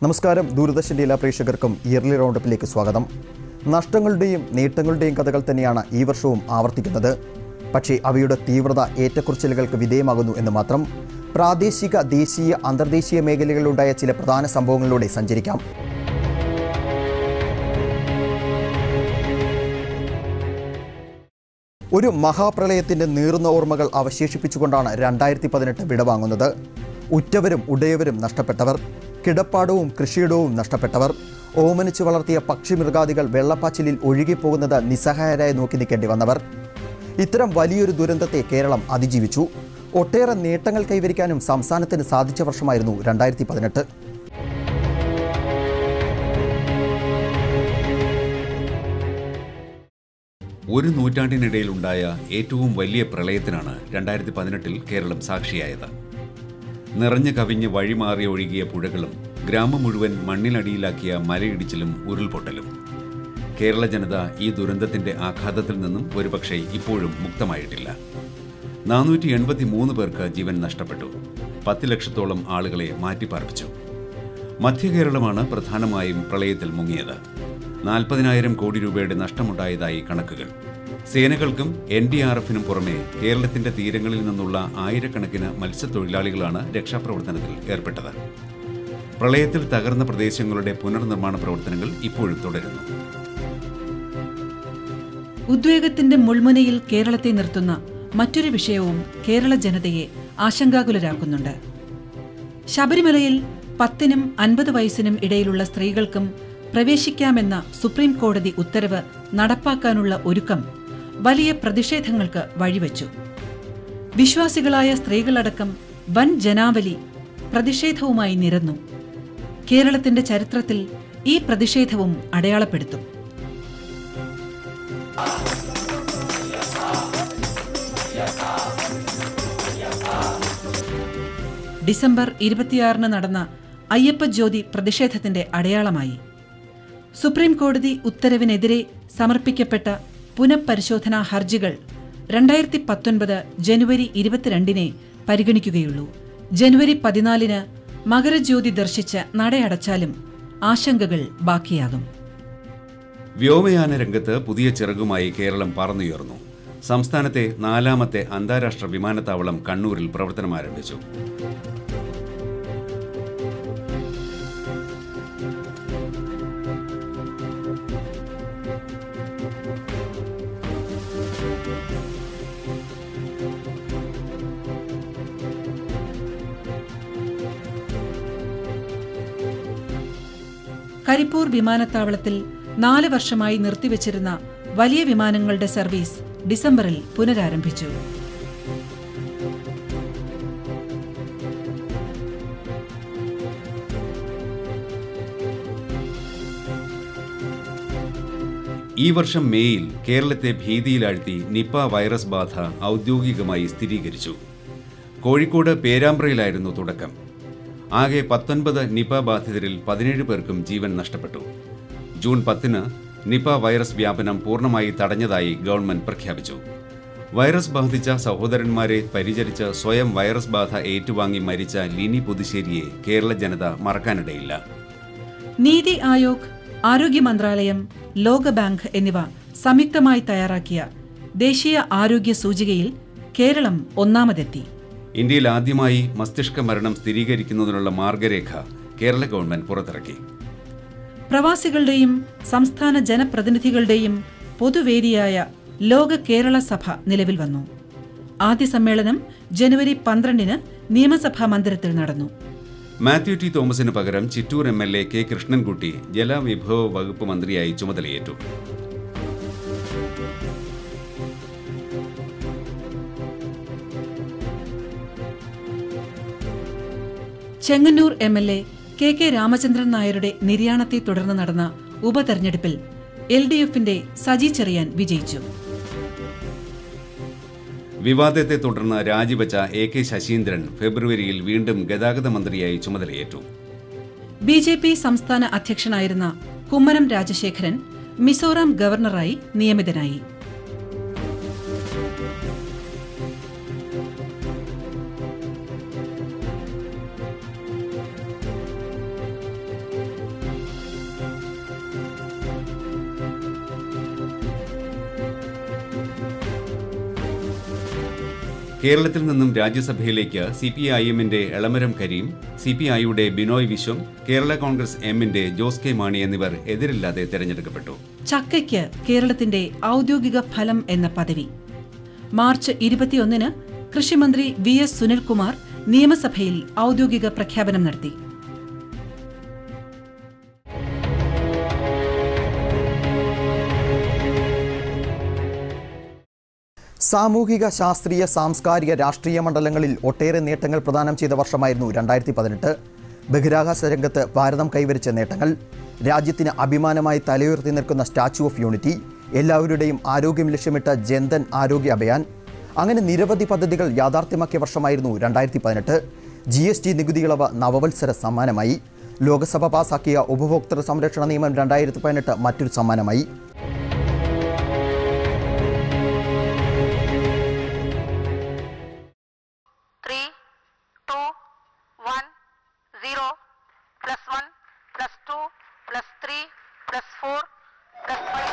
നമസ്കാരം ദൂരദർശൻ്റെ എല്ലാ പ്രേക്ഷകർക്കും ഇയർലി റൗണ്ടപ്പിലേക്ക് സ്വാഗതം നഷ്ടങ്ങളുടെയും നേട്ടങ്ങളുടെയും കഥകൾ തന്നെയാണ് ഈ വർഷവും ആവർത്തിക്കുന്നത് പക്ഷേ അവയുടെ തീവ്രത ഏറ്റക്കുറച്ചിലുകൾക്ക് വിധേയമാകുന്നു എന്ന് മാത്രം പ്രാദേശിക ദേശീയ അന്തർദേശീയ മേഖലകളിലുണ്ടായ ചില പ്രധാന സംഭവങ്ങളിലൂടെ സഞ്ചരിക്കാം ഒരു മഹാപ്രളയത്തിന്റെ നീറുന്ന ഓർമ്മകൾ അവശേഷിപ്പിച്ചുകൊണ്ടാണ് രണ്ടായിരത്തി പതിനെട്ട് വിടവാങ്ങുന്നത് ഉറ്റവരും ഉടയവരും നഷ്ടപ്പെട്ടവർ കിടപ്പാടവും കൃഷിയിടവും നഷ്ടപ്പെട്ടവർ ഓമനിച്ചു വളർത്തിയ പക്ഷിമൃഗാദികൾ വെള്ളപ്പാച്ചിലിൽ ഒഴുകിപ്പോകുന്നത് നിസ്സഹായരായി നോക്കി നിൽക്കേണ്ടി വന്നവർ ഇത്തരം വലിയൊരു ദുരന്തത്തെ കേരളം അതിജീവിച്ചു ഒട്ടേറെ നേട്ടങ്ങൾ കൈവരിക്കാനും സംസ്ഥാനത്തിന് സാധിച്ച വർഷമായിരുന്നു രണ്ടായിരത്തി പതിനെട്ട് ഒരു നൂറ്റാണ്ടിനിടയിലുണ്ടായ ഏറ്റവും വലിയ പ്രളയത്തിനാണ് രണ്ടായിരത്തി പതിനെട്ടിൽ കേരളം സാക്ഷിയായത് നിറഞ്ഞു കവിഞ്ഞ് വഴിമാറി ഒഴുകിയ പുഴകളും ഗ്രാമം മുഴുവൻ മണ്ണിനടിയിലാക്കിയ മലയിടിച്ചിലും ഉരുൾപൊട്ടലും കേരള ജനത ഈ ദുരന്തത്തിന്റെ ആഘാതത്തിൽ നിന്നും ഒരുപക്ഷെ ഇപ്പോഴും മുക്തമായിട്ടില്ല നാനൂറ്റി എൺപത്തി മൂന്ന് പേർക്ക് ജീവൻ നഷ്ടപ്പെട്ടു പത്ത് ലക്ഷത്തോളം ആളുകളെ മാറ്റിപ്പാർപ്പിച്ചു മധ്യകേരളമാണ് പ്രധാനമായും പ്രളയത്തിൽ മുങ്ങിയത് നാൽപ്പതിനായിരം കോടി രൂപയുടെ നഷ്ടമുണ്ടായതായി കണക്കുകൾ സേനകൾക്കും എൻ ഡി ആർ എഫിനും പുറമെ കേരളത്തിന്റെ തീരങ്ങളിൽ നിന്നുള്ള ആയിരക്കണക്കിന് മത്സ്യത്തൊഴിലാളികളാണ് രക്ഷാപ്രവർത്തനത്തിൽ ഏർപ്പെട്ടത് പ്രളയത്തിൽ തകർന്ന പ്രദേശങ്ങളുടെ പുനർനിർമ്മാണ പ്രവർത്തനങ്ങൾ ഇപ്പോഴും തുടരുന്നു ഉദ്വേഗത്തിന്റെ മുൾമുനയിൽ കേരളത്തെ നിർത്തുന്ന മറ്റൊരു വിഷയവും കേരള ജനതയെ ആശങ്കാകുലരാക്കുന്നുണ്ട് ശബരിമലയിൽ പത്തിനും അൻപത് വയസ്സിനും ഇടയിലുള്ള സ്ത്രീകൾക്കും പ്രവേശിക്കാമെന്ന സുപ്രീം കോടതി ഉത്തരവ് നടപ്പാക്കാനുള്ള ഒരുക്കം വലിയ പ്രതിഷേധങ്ങൾക്ക് വഴിവെച്ചു വിശ്വാസികളായ സ്ത്രീകളടക്കം വൻ ജനാവലി പ്രതിഷേധവുമായി നിരന്നു കേരളത്തിന്റെ ചരിത്രത്തിൽ ഈ പ്രതിഷേധവും അടയാളപ്പെടുത്തും ഡിസംബർ ഇരുപത്തിയാറിന് നടന്ന അയ്യപ്പ ജ്യോതി പ്രതിഷേധത്തിന്റെ അടയാളമായി സുപ്രീം കോടതി ഉത്തരവിനെതിരെ സമർപ്പിക്കപ്പെട്ട പുനഃപരിശോധനാ ഹർജികൾ രണ്ടായിരത്തി പത്തൊൻപത് ജനുവരി ഇരുപത്തിരണ്ടിനെ പരിഗണിക്കുകയുള്ളൂ ജനുവരി പതിനാലിന് മകരജ്യോതി ദർശിച്ച് നടയടച്ചാലും ആശങ്കകൾ ബാക്കിയാകും വ്യോമയാന രംഗത്ത് പുതിയ ചിറകുമായി കേരളം പറന്നുയർന്നു സംസ്ഥാനത്തെ നാലാമത്തെ അന്താരാഷ്ട്ര വിമാനത്താവളം കണ്ണൂരിൽ പ്രവർത്തനം ആരംഭിച്ചു കരിപ്പൂർ വിമാനത്താവളത്തിൽ നാല് വർഷമായി നിർത്തിവച്ചിരുന്ന വലിയ വിമാനങ്ങളുടെ സർവീസ് ഡിസംബറിൽ പുനരാരംഭിച്ചു ഈ വർഷം മേയിൽ കേരളത്തെ ഭീതിയിലാഴ്ത്തി നിപ്പ വൈറസ് ബാധ ഔദ്യോഗികമായി സ്ഥിരീകരിച്ചു കോഴിക്കോട് പേരാമ്പ്രയിലായിരുന്നു തുടക്കം ആകെ പത്തൊൻപത് നിപ ബാധിതരിൽ പതിനേഴ് പേർക്കും ജീവൻ നഷ്ടപ്പെട്ടു ജൂൺ പത്തിന് നിപ വൈറസ് വ്യാപനം പൂർണ്ണമായി തടഞ്ഞതായി ഗവൺമെന്റ് പ്രഖ്യാപിച്ചു വൈറസ് ബാധിച്ച സഹോദരന്മാരെ പരിചരിച്ച് സ്വയം വൈറസ് ബാധ ഏറ്റുവാങ്ങി മരിച്ച ലിനി പുതുശ്ശേരിയെ കേരള ജനത മറക്കാനിടയില്ല നീതി ആയോഗ് ആരോഗ്യ മന്ത്രാലയം ലോകബാങ്ക് എന്നിവ സംയുക്തമായി തയ്യാറാക്കിയ ദേശീയ ആരോഗ്യ സൂചികയിൽ കേരളം ഒന്നാമതെത്തി ഇന്ത്യയിൽ ആദ്യമായി മസ്തിഷ്ക മരണം സ്ഥിരീകരിക്കുന്നതിനുള്ള മാർഗരേഖ കേരള ഗവൺമെന്റ് പുറത്തിറക്കി പ്രവാസികളുടെയും സംസ്ഥാന ജനപ്രതിനിധികളുടെയും പൊതുവേദിയായ ലോക കേരള സഭ നിലവിൽ വന്നു ആദ്യ സമ്മേളനം ജനുവരി പന്ത്രണ്ടിന് നിയമസഭാ മന്ദിരത്തിൽ നടന്നു മാത്യു ടി തോമസിന് പകരം Chittur M L A K Krishnankutty ജലവിഭവ വകുപ്പ് മന്ത്രിയായി ചുമതലയേറ്റു Chengannur M L A K K Ramachandran നായരുടെ നിര്യാണത്തെ തുടർന്ന് നടന്ന ഉപതെരഞ്ഞെടുപ്പിൽ എൽ ഡി എഫിന്റെ സജി ചെറിയാൻ വിജയിച്ചു വിവാദത്തെ തുടർന്ന് രാജിവെച്ച എ കെ ശശീന്ദ്രൻ ഫെബ്രുവരിയിൽ വീണ്ടും ഗതാഗത മന്ത്രിയായി ചുമതലയേറ്റു ബി ജെ പി സംസ്ഥാന അധ്യക്ഷനായിരുന്ന കുമ്മനം രാജശേഖരൻ മിസോറാം ഗവർണറായി നിയമിതനായി കേരളത്തിൽ നിന്നും രാജ്യസഭയിലേക്ക് സി പി ഐ എമ്മിന്റെ എളമരം കരീം സി പി ഐയുടെ ബിനോയ് വിശ്വം കേരള കോൺഗ്രസ് എമ്മിന്റെ ജോസ് കെ മാണി എന്നിവർ എതിരില്ലാതെ തെരഞ്ഞെടുക്കപ്പെട്ടു ചക്കയ്ക്ക് കേരളത്തിന്റെ ഔദ്യോഗിക ഫലം എന്ന പദവി മാർച്ച് ഇരുപത്തിയൊന്നിന് കൃഷിമന്ത്രി വി എസ് സുനിൽകുമാർ നിയമസഭയിൽ ഔദ്യോഗിക പ്രഖ്യാപനം നടത്തി സാമൂഹിക ശാസ്ത്രീയ സാംസ്കാരിക രാഷ്ട്രീയ മണ്ഡലങ്ങളിൽ ഒട്ടേറെ നേട്ടങ്ങൾ പ്രദാനം ചെയ്ത വർഷമായിരുന്നു രണ്ടായിരത്തി പതിനെട്ട് ബഹിരാകാശ രംഗത്ത് ഭാരതം കൈവരിച്ച നേട്ടങ്ങൾ രാജ്യത്തിന് അഭിമാനമായി തലയുയർത്തി നിൽക്കുന്ന സ്റ്റാച്യു ഓഫ് യൂണിറ്റി എല്ലാവരുടെയും ആരോഗ്യം ലക്ഷ്യമിട്ട ജൻധൻ ആരോഗ്യ അഭിയാൻ അങ്ങനെ നിരവധി പദ്ധതികൾ യാഥാർത്ഥ്യമാക്കിയ വർഷമായിരുന്നു രണ്ടായിരത്തി പതിനെട്ട് ജി എസ് ടി നികുതി ഇളവ് നവവത്സര സമ്മാനമായി ലോക്സഭ പാസാക്കിയ ഉപഭോക്തൃ സംരക്ഷണ നിയമം രണ്ടായിരത്തി പതിനെട്ട് മറ്റൊരു സമ്മാനമായി three, two, one, zero, plus one, plus two, plus three, plus four, plus five.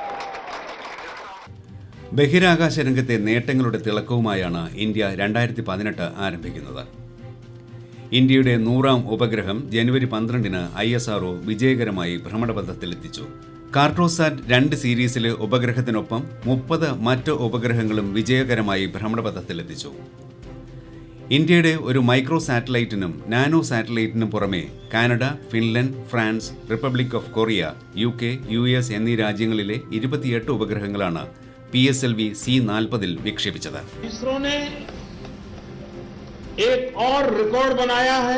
ബഹിരാകാശ രംഗത്തെ നേട്ടങ്ങളുടെ തിളക്കവുമായാണ് ഇന്ത്യ രണ്ടായിരത്തി പതിനെട്ട് ആരംഭിക്കുന്നത് ഇന്ത്യയുടെ നൂറാം ഉപഗ്രഹം ജനുവരി പന്ത്രണ്ടിന് ഐ എസ് ആർഒ വിജയകരമായി ഭ്രമണപഥത്തിലെത്തിച്ചു കാർട്ടോസാറ്റ് രണ്ട് സീരീസിലെ ഉപഗ്രഹത്തിനൊപ്പം മുപ്പത് മറ്റ് ഉപഗ്രഹങ്ങളും വിജയകരമായി ഭ്രമണപഥത്തിലെത്തിച്ചു ഇന്ത്യയുടെ ഒരു മൈക്രോ സാറ്റലൈറ്റിനും നാനോ സാറ്റലൈറ്റിനും പുറമെ Canada Finland France republic of Korea U K U S എന്നീ രാജ്യങ്ങളിലെ ഇരുപത്തിയെട്ട് ഉപഗ്രഹങ്ങളാണ് P S L V C നാൽപ്പതിൽ വിക്ഷേപിച്ചത് इसरो ने एक और रिकॉर्ड बनाया है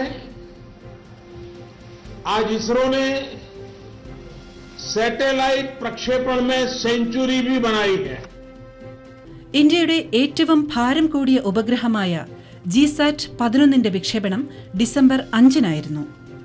आज इसरो ने सैटेलाइट प्रक्षेपण में सेंचुरी भी बनाई है ഇന്ത്യയുടെ ഏറ്റവും ഭാരം കൂടിയ ഉപഗ്രഹമായ ജിസാറ്റ് പതിനൊന്നിന്റെ വിക്ഷേപണം ഡിസംബർ അഞ്ചിനായിരുന്നു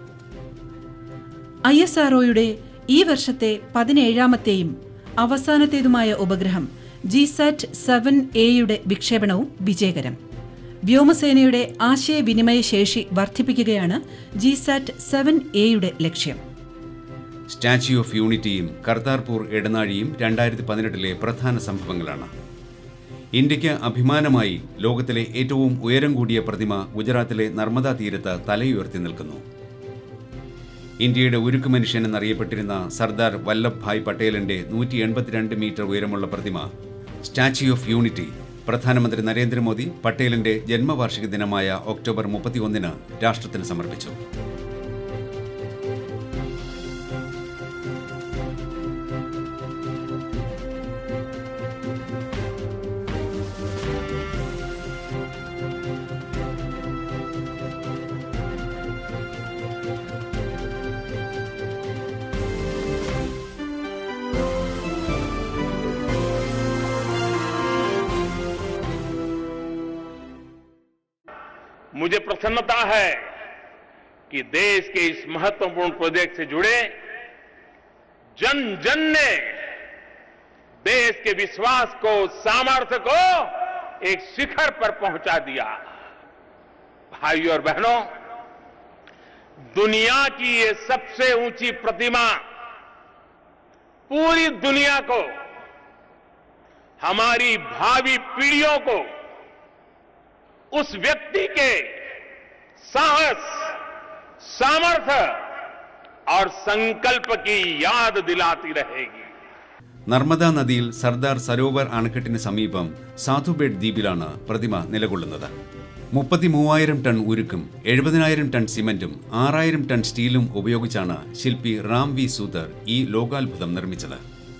ഐ എസ് ആർഒയുടെ ഈ വർഷത്തെ പതിനേഴാമത്തെയും അവസാനത്തേതുമായ ഉപഗ്രഹം ജിസാറ്റ് സെവൻ എയുടെ വിക്ഷേപണവും വിജയകരം വ്യോമസേനയുടെ ആശയവിനിമയ ശേഷി വർദ്ധിപ്പിക്കുകയാണ് ജിസാറ്റ് സെവൻ എയുടെ ലക്ഷ്യം സ്റ്റാച്യു ഓഫ് യൂണിറ്റിയും കർത്താർപൂർ ഇടനാഴിയും രണ്ടായിരത്തി പതിനെട്ടിലെ പ്രധാന സംഭവങ്ങളാണ് ഇന്ത്യയ്ക്ക് അഭിമാനമായി ലോകത്തിലെ ഏറ്റവും ഉയരം കൂടിയ പ്രതിമ ഗുജറാത്തിലെ നർമ്മദാ തീരത്ത് തലയുയർത്തി നിൽക്കുന്നു ഇന്ത്യയുടെ ഉരുക്ക് മനുഷ്യൻ എന്നറിയപ്പെട്ടിരുന്ന സർദാർ വല്ലഭ്ഭായ് പട്ടേലിന്റെ നൂറ്റി എൺപത്തിരണ്ട് മീറ്റർ ഉയരമുള്ള പ്രതിമ സ്റ്റാച്യു ഓഫ് യൂണിറ്റി പ്രധാനമന്ത്രി നരേന്ദ്രമോദി പട്ടേലിന്റെ ജന്മവാർഷിക ദിനമായ ഒക്ടോബർ മുപ്പത്തിയൊന്നിന് രാഷ്ട്രത്തിന് സമർപ്പിച്ചു मुझे प्रसन्नता है कि देश के इस महत्वपूर्ण प्रोजेक्ट से जुड़े जन जन ने देश के विश्वास को सामर्थ्य को एक शिखर पर पहुंचा दिया भाइयों और बहनों दुनिया की ये सबसे ऊंची प्रतिमा पूरी दुनिया को हमारी भावी पीढ़ियों को उस व्यक्ति के साहस सामर्थ्य और संकल्प की याद दिलाती रहेगी നർമ്മദ നദിയിൽ സർദാർ സരോവർ അണക്കെട്ടിന് സമീപം സാധുബേഡ് ദ്വീപിലാണ് പ്രതിമ നിലകൊള്ളുന്നത് മുപ്പത്തി മൂവായിരം ടൺ ഉരുക്കും എഴുപതിനായിരം ടൺ സിമന്റും ആറായിരം ടൺ സ്റ്റീലും ഉപയോഗിച്ചാണ് ശില്പി റാം വി സൂദർ ഈ ലോകാത്ഭുതം നിർമ്മിച്ചത്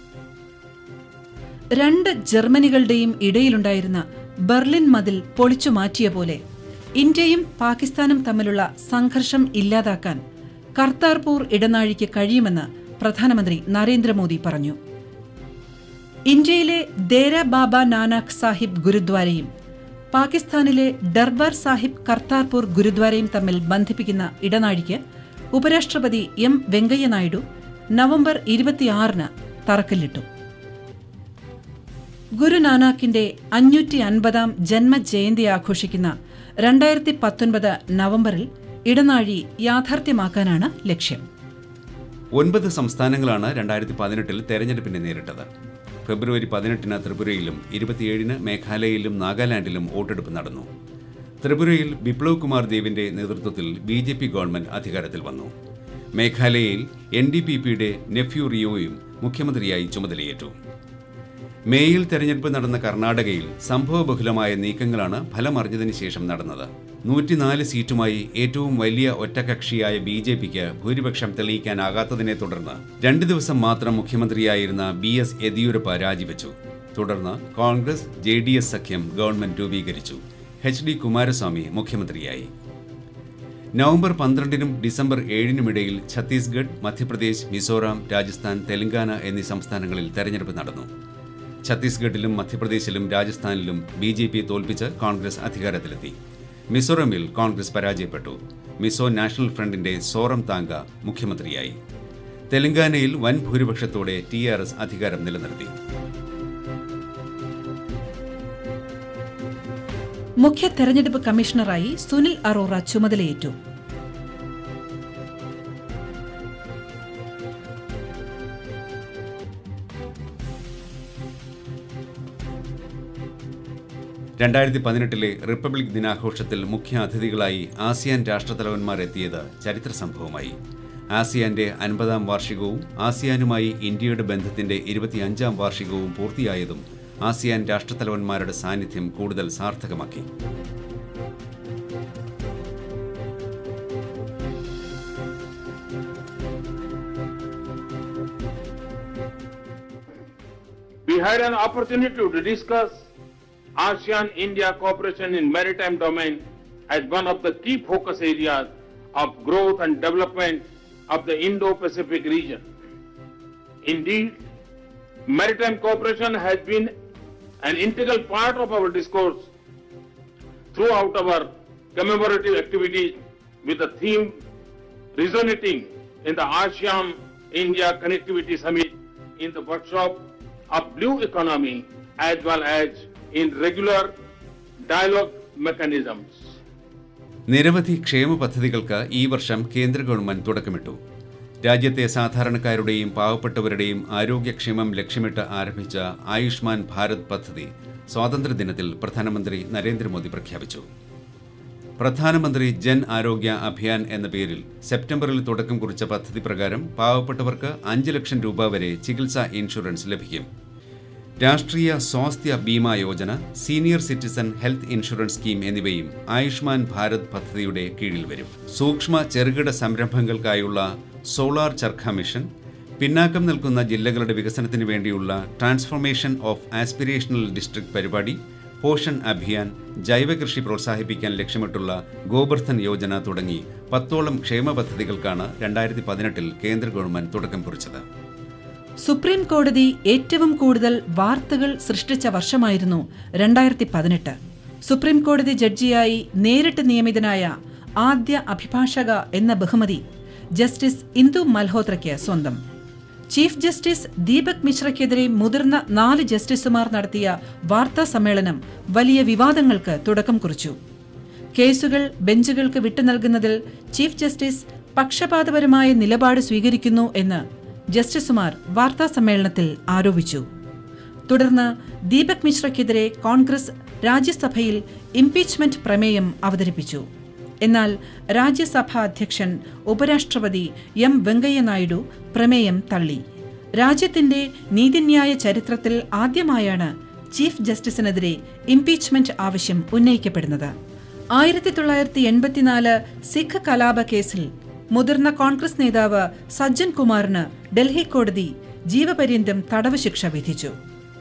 രണ്ട് ജർമ്മനികളുടെയും ഇടയിലുണ്ടായിരുന്ന ബെർലിൻ മതിൽ പൊളിച്ചു മാറ്റിയ പോലെ ഇന്ത്യയും പാകിസ്ഥാനും തമ്മിലുള്ള സംഘർഷം ഇല്ലാതാക്കാൻ കർത്താർപൂർ ഇടനാഴിക്ക് കഴിയുമെന്ന് പ്രധാനമന്ത്രി നരേന്ദ്രമോദി പറഞ്ഞു ഇന്ത്യയിലെ ദേര ബാബ നാനാക്ക് സാഹിബ് ഗുരുദ്വാരയും പാകിസ്ഥാനിലെ ദർബാർ സാഹിബ് കർത്താർപൂർ ഗുരുദ്വാരയും തമ്മിൽ ബന്ധിപ്പിക്കുന്ന ഇടനാഴിക്ക് ഉപരാഷ്ട്രപതി എം വെങ്കയ്യ നായിഡു നവംബർ ഇരുപത്തിയാറിന് തറക്കല്ലിട്ടു ഗുരുനാനാക്കിന്റെ അഞ്ഞൂറ്റി അൻപതാം ജന്മജയന്തി ആഘോഷിക്കുന്ന രണ്ടായിരത്തി പത്തൊൻപത് നവംബറിൽ ഇടനാഴി യാഥാർത്ഥ്യമാക്കാനാണ് ലക്ഷ്യം ഒൻപത് സംസ്ഥാനങ്ങളാണ് രണ്ടായിരത്തി പതിനെട്ടിൽ തെരഞ്ഞെടുപ്പിനെ നേരിട്ടത് ഫെബ്രുവരി പതിനെട്ടിന് ത്രിപുരയിലും ഇരുപത്തിയേഴിന് മേഘാലയയിലും നാഗാലാൻഡിലും വോട്ടെടുപ്പ് നടന്നു ത്രിപുരയിൽ ബിപ്ലവ് കുമാർ ദേവിന്റെ നേതൃത്വത്തിൽ ബി ജെ പി ഗവൺമെന്റ് അധികാരത്തിൽ വന്നു മേഘാലയയിൽ N D P P Neiphiu റിയോയും മുഖ്യമന്ത്രിയായി ചുമതലയേറ്റു മേയിൽ തെരഞ്ഞെടുപ്പ് നടന്ന കർണാടകയിൽ സംഭവബഹുലമായ നീക്കങ്ങളാണ് ഫലമറിഞ്ഞതിന് ശേഷം നടന്നത് നൂറ്റിനാല് സീറ്റുമായി ഏറ്റവും വലിയ ഒറ്റകക്ഷിയായ ബി ജെ പിക്ക് ഭൂരിപക്ഷം തെളിയിക്കാനാകാത്തതിനെ തുടർന്ന് രണ്ട് ദിവസം മാത്രം മുഖ്യമന്ത്രിയായിരുന്ന ബി എസ് യെദ്യൂരപ്പ രാജിവെച്ചു തുടർന്ന് കോൺഗ്രസ് ജെ ഡി എസ് സഖ്യം ഗവൺമെന്റ് രൂപീകരിച്ചു എച്ച് ഡി കുമാരസ്വാമി മുഖ്യമന്ത്രിയായി നവംബർ പന്ത്രണ്ടിനും ഡിസംബർ ഏഴിനുമിടയിൽ ഛത്തീസ്ഗഡ് മധ്യപ്രദേശ് മിസോറാം രാജസ്ഥാൻ തെലങ്കാന എന്നീ സംസ്ഥാനങ്ങളിൽ തെരഞ്ഞെടുപ്പ് നടന്നു ഛത്തീസ്ഗഡിലും മധ്യപ്രദേശിലും രാജസ്ഥാനിലും ബി ജെ പി തോൽപ്പിച്ച് കോൺഗ്രസ് അധികാരത്തിലെത്തി മിസോറമിൽ കോൺഗ്രസ് പരാജയപ്പെട്ടു മിസോ നാഷണൽ ഫ്രണ്ടിന്റെ സോറം താങ്ക മുഖ്യമന്ത്രിയായി തെലങ്കാനയിൽ വൻ ഭൂരിപക്ഷത്തോടെ ടി ആർ എസ് അധികാരം നിലനിർത്തി മുഖ്യ തെരഞ്ഞെടുപ്പ് കമ്മീഷണറായി സുനിൽ അറോറ ചുമതലയേറ്റു രണ്ടായിരത്തി പതിനെട്ടിലെ റിപ്പബ്ലിക് ദിനാഘോഷത്തിൽ മുഖ്യ അതിഥികളായി ആസിയാൻ രാഷ്ട്രത്തലവന്മാർ എത്തിയത് ചരിത്ര സംഭവമായി ആസിയാന്റെ അൻപതാം വാർഷികവും ആസിയാനുമായി ഇന്ത്യയുടെ ബന്ധത്തിന്റെ ഇരുപത്തിയഞ്ചാം വാർഷികവും പൂർത്തിയായതും ആസിയാൻ രാഷ്ട്രത്തലവന്മാരുടെ സാന്നിധ്യം കൂടുതൽ സാർത്ഥകമാക്കി We had an opportunity to discuss ASEAN India cooperation in maritime domain as one of the key focus areas of growth and development of the Indo-Pacific region. Indeed, maritime cooperation has been an integral part of our discourse throughout our commemorative activities with the theme resonating in the ASEAN India Connectivity Summit in the workshop of blue economy as well as in regular dialogue mechanisms. നിരവധി ക്ഷേമ പദ്ധതികൾക്ക് ഈ വർഷം കേന്ദ്ര government തുടക്കമിട്ടു രാജ്യത്തെ സാധാരണക്കാരുടെയും പാവപ്പെട്ടവരുടെയും ആരോഗ്യക്ഷേമം ലക്ഷ്യമിട്ട് ആരംഭിച്ച ആയുഷ്മാൻ ഭാരത് പദ്ധതി സ്വാതന്ത്ര്യദിനത്തിൽ പ്രധാനമന്ത്രി നരേന്ദ്രമോദി പ്രഖ്യാപിച്ചു പ്രധാനമന്ത്രി ജൻ ആരോഗ്യ അഭിയാൻ എന്ന പേരിൽ സെപ്റ്റംബറിൽ തുടക്കം കുറിച്ച പദ്ധതി പ്രകാരം പാവപ്പെട്ടവർക്ക് അഞ്ച് ലക്ഷം രൂപ വരെ ചികിത്സാ ഇൻഷുറൻസ് ലഭിക്കും Rashtriya Swasthya Bima Yojana senior citizen health insurance scheme എന്നിവയും ആയുഷ്മാൻ ഭാരത് പദ്ധതിയുടെ കീഴിൽ വരും സൂക്ഷ്മ ചെറുകിട സംരംഭങ്ങൾക്കായുള്ള സോളാർ ചർഖ മിഷൻ പിന്നാക്കം നിൽക്കുന്ന ജില്ലകളുടെ വികസനത്തിന് വേണ്ടിയുള്ള ട്രാൻസ്ഫോർമേഷൻ ഓഫ് ആസ്പിരേഷണൽ ഡിസ്ട്രിക്ട് പരിപാടി പോഷൻ അഭിയാൻ ജൈവകൃഷി പ്രോത്സാഹിപ്പിക്കാൻ ലക്ഷ്യമിട്ടുള്ള ഗോബർധൻ യോജന തുടങ്ങി പത്തോളം ക്ഷേമ പദ്ധതികൾക്കാണ് രണ്ടായിരത്തി പതിനെട്ടിൽ കേന്ദ്ര ഗവൺമെന്റ് തുടക്കം കുറിച്ചത് സുപ്രീം കോടതി ഏറ്റവും കൂടുതൽ വാർത്തകൾ സൃഷ്ടിച്ച വർഷമായിരുന്നു രണ്ടായിരത്തി പതിനെട്ട് സുപ്രീം കോടതി ജഡ്ജിയായി നേരിട്ട് നിയമിതനായ ആദ്യ അഭിഭാഷക എന്ന ബഹുമതി ജസ്റ്റിസ് ഇന്ദു മൽഹോത്രയ്ക്ക് സ്വന്തം ചീഫ് ജസ്റ്റിസ് ദീപക് മിശ്രയ്ക്കെതിരെ മുതിർന്ന നാല് ജസ്റ്റിസുമാർ നടത്തിയ വാർത്താ സമ്മേളനം വലിയ വിവാദങ്ങൾക്ക് തുടക്കം കുറിച്ചു കേസുകൾ ബെഞ്ചുകൾക്ക് വിട്ടു നൽകുന്നതിൽ ചീഫ് ജസ്റ്റിസ് പക്ഷപാതപരമായ നിലപാട് സ്വീകരിക്കുന്നു എന്ന് ജസ്റ്റിസുമാർ വാർത്താ സമ്മേളനത്തിൽ ആരോപിച്ചു തുടർന്ന് ദീപക് മിശ്രയ്ക്കെതിരെ കോൺഗ്രസ് രാജ്യസഭയിൽ ഇംപീച്ച്മെന്റ് പ്രമേയം അവതരിപ്പിച്ചു എന്നാൽ രാജ്യസഭാ അധ്യക്ഷൻ ഉപരാഷ്ട്രപതി എം വെങ്കയ്യ നായിഡു പ്രമേയം തള്ളി രാജ്യത്തിന്റെ നീതിന്യായ ചരിത്രത്തിൽ ആദ്യമായാണ് ചീഫ് ജസ്റ്റിസിനെതിരെ ഇംപീച്ച്മെന്റ് ആവശ്യം ഉന്നയിക്കപ്പെടുന്നത് ആയിരത്തി തൊള്ളായിരത്തി എൺപത്തിനാല് സിഖ് കലാപ കേസിൽ മുതിർന്ന കോൺഗ്രസ് നേതാവ് സജ്ജൻ കുമാറിന് ഡൽഹി കോടതി ജീവപര്യന്തം തടവ് ശിക്ഷ വിധിച്ചു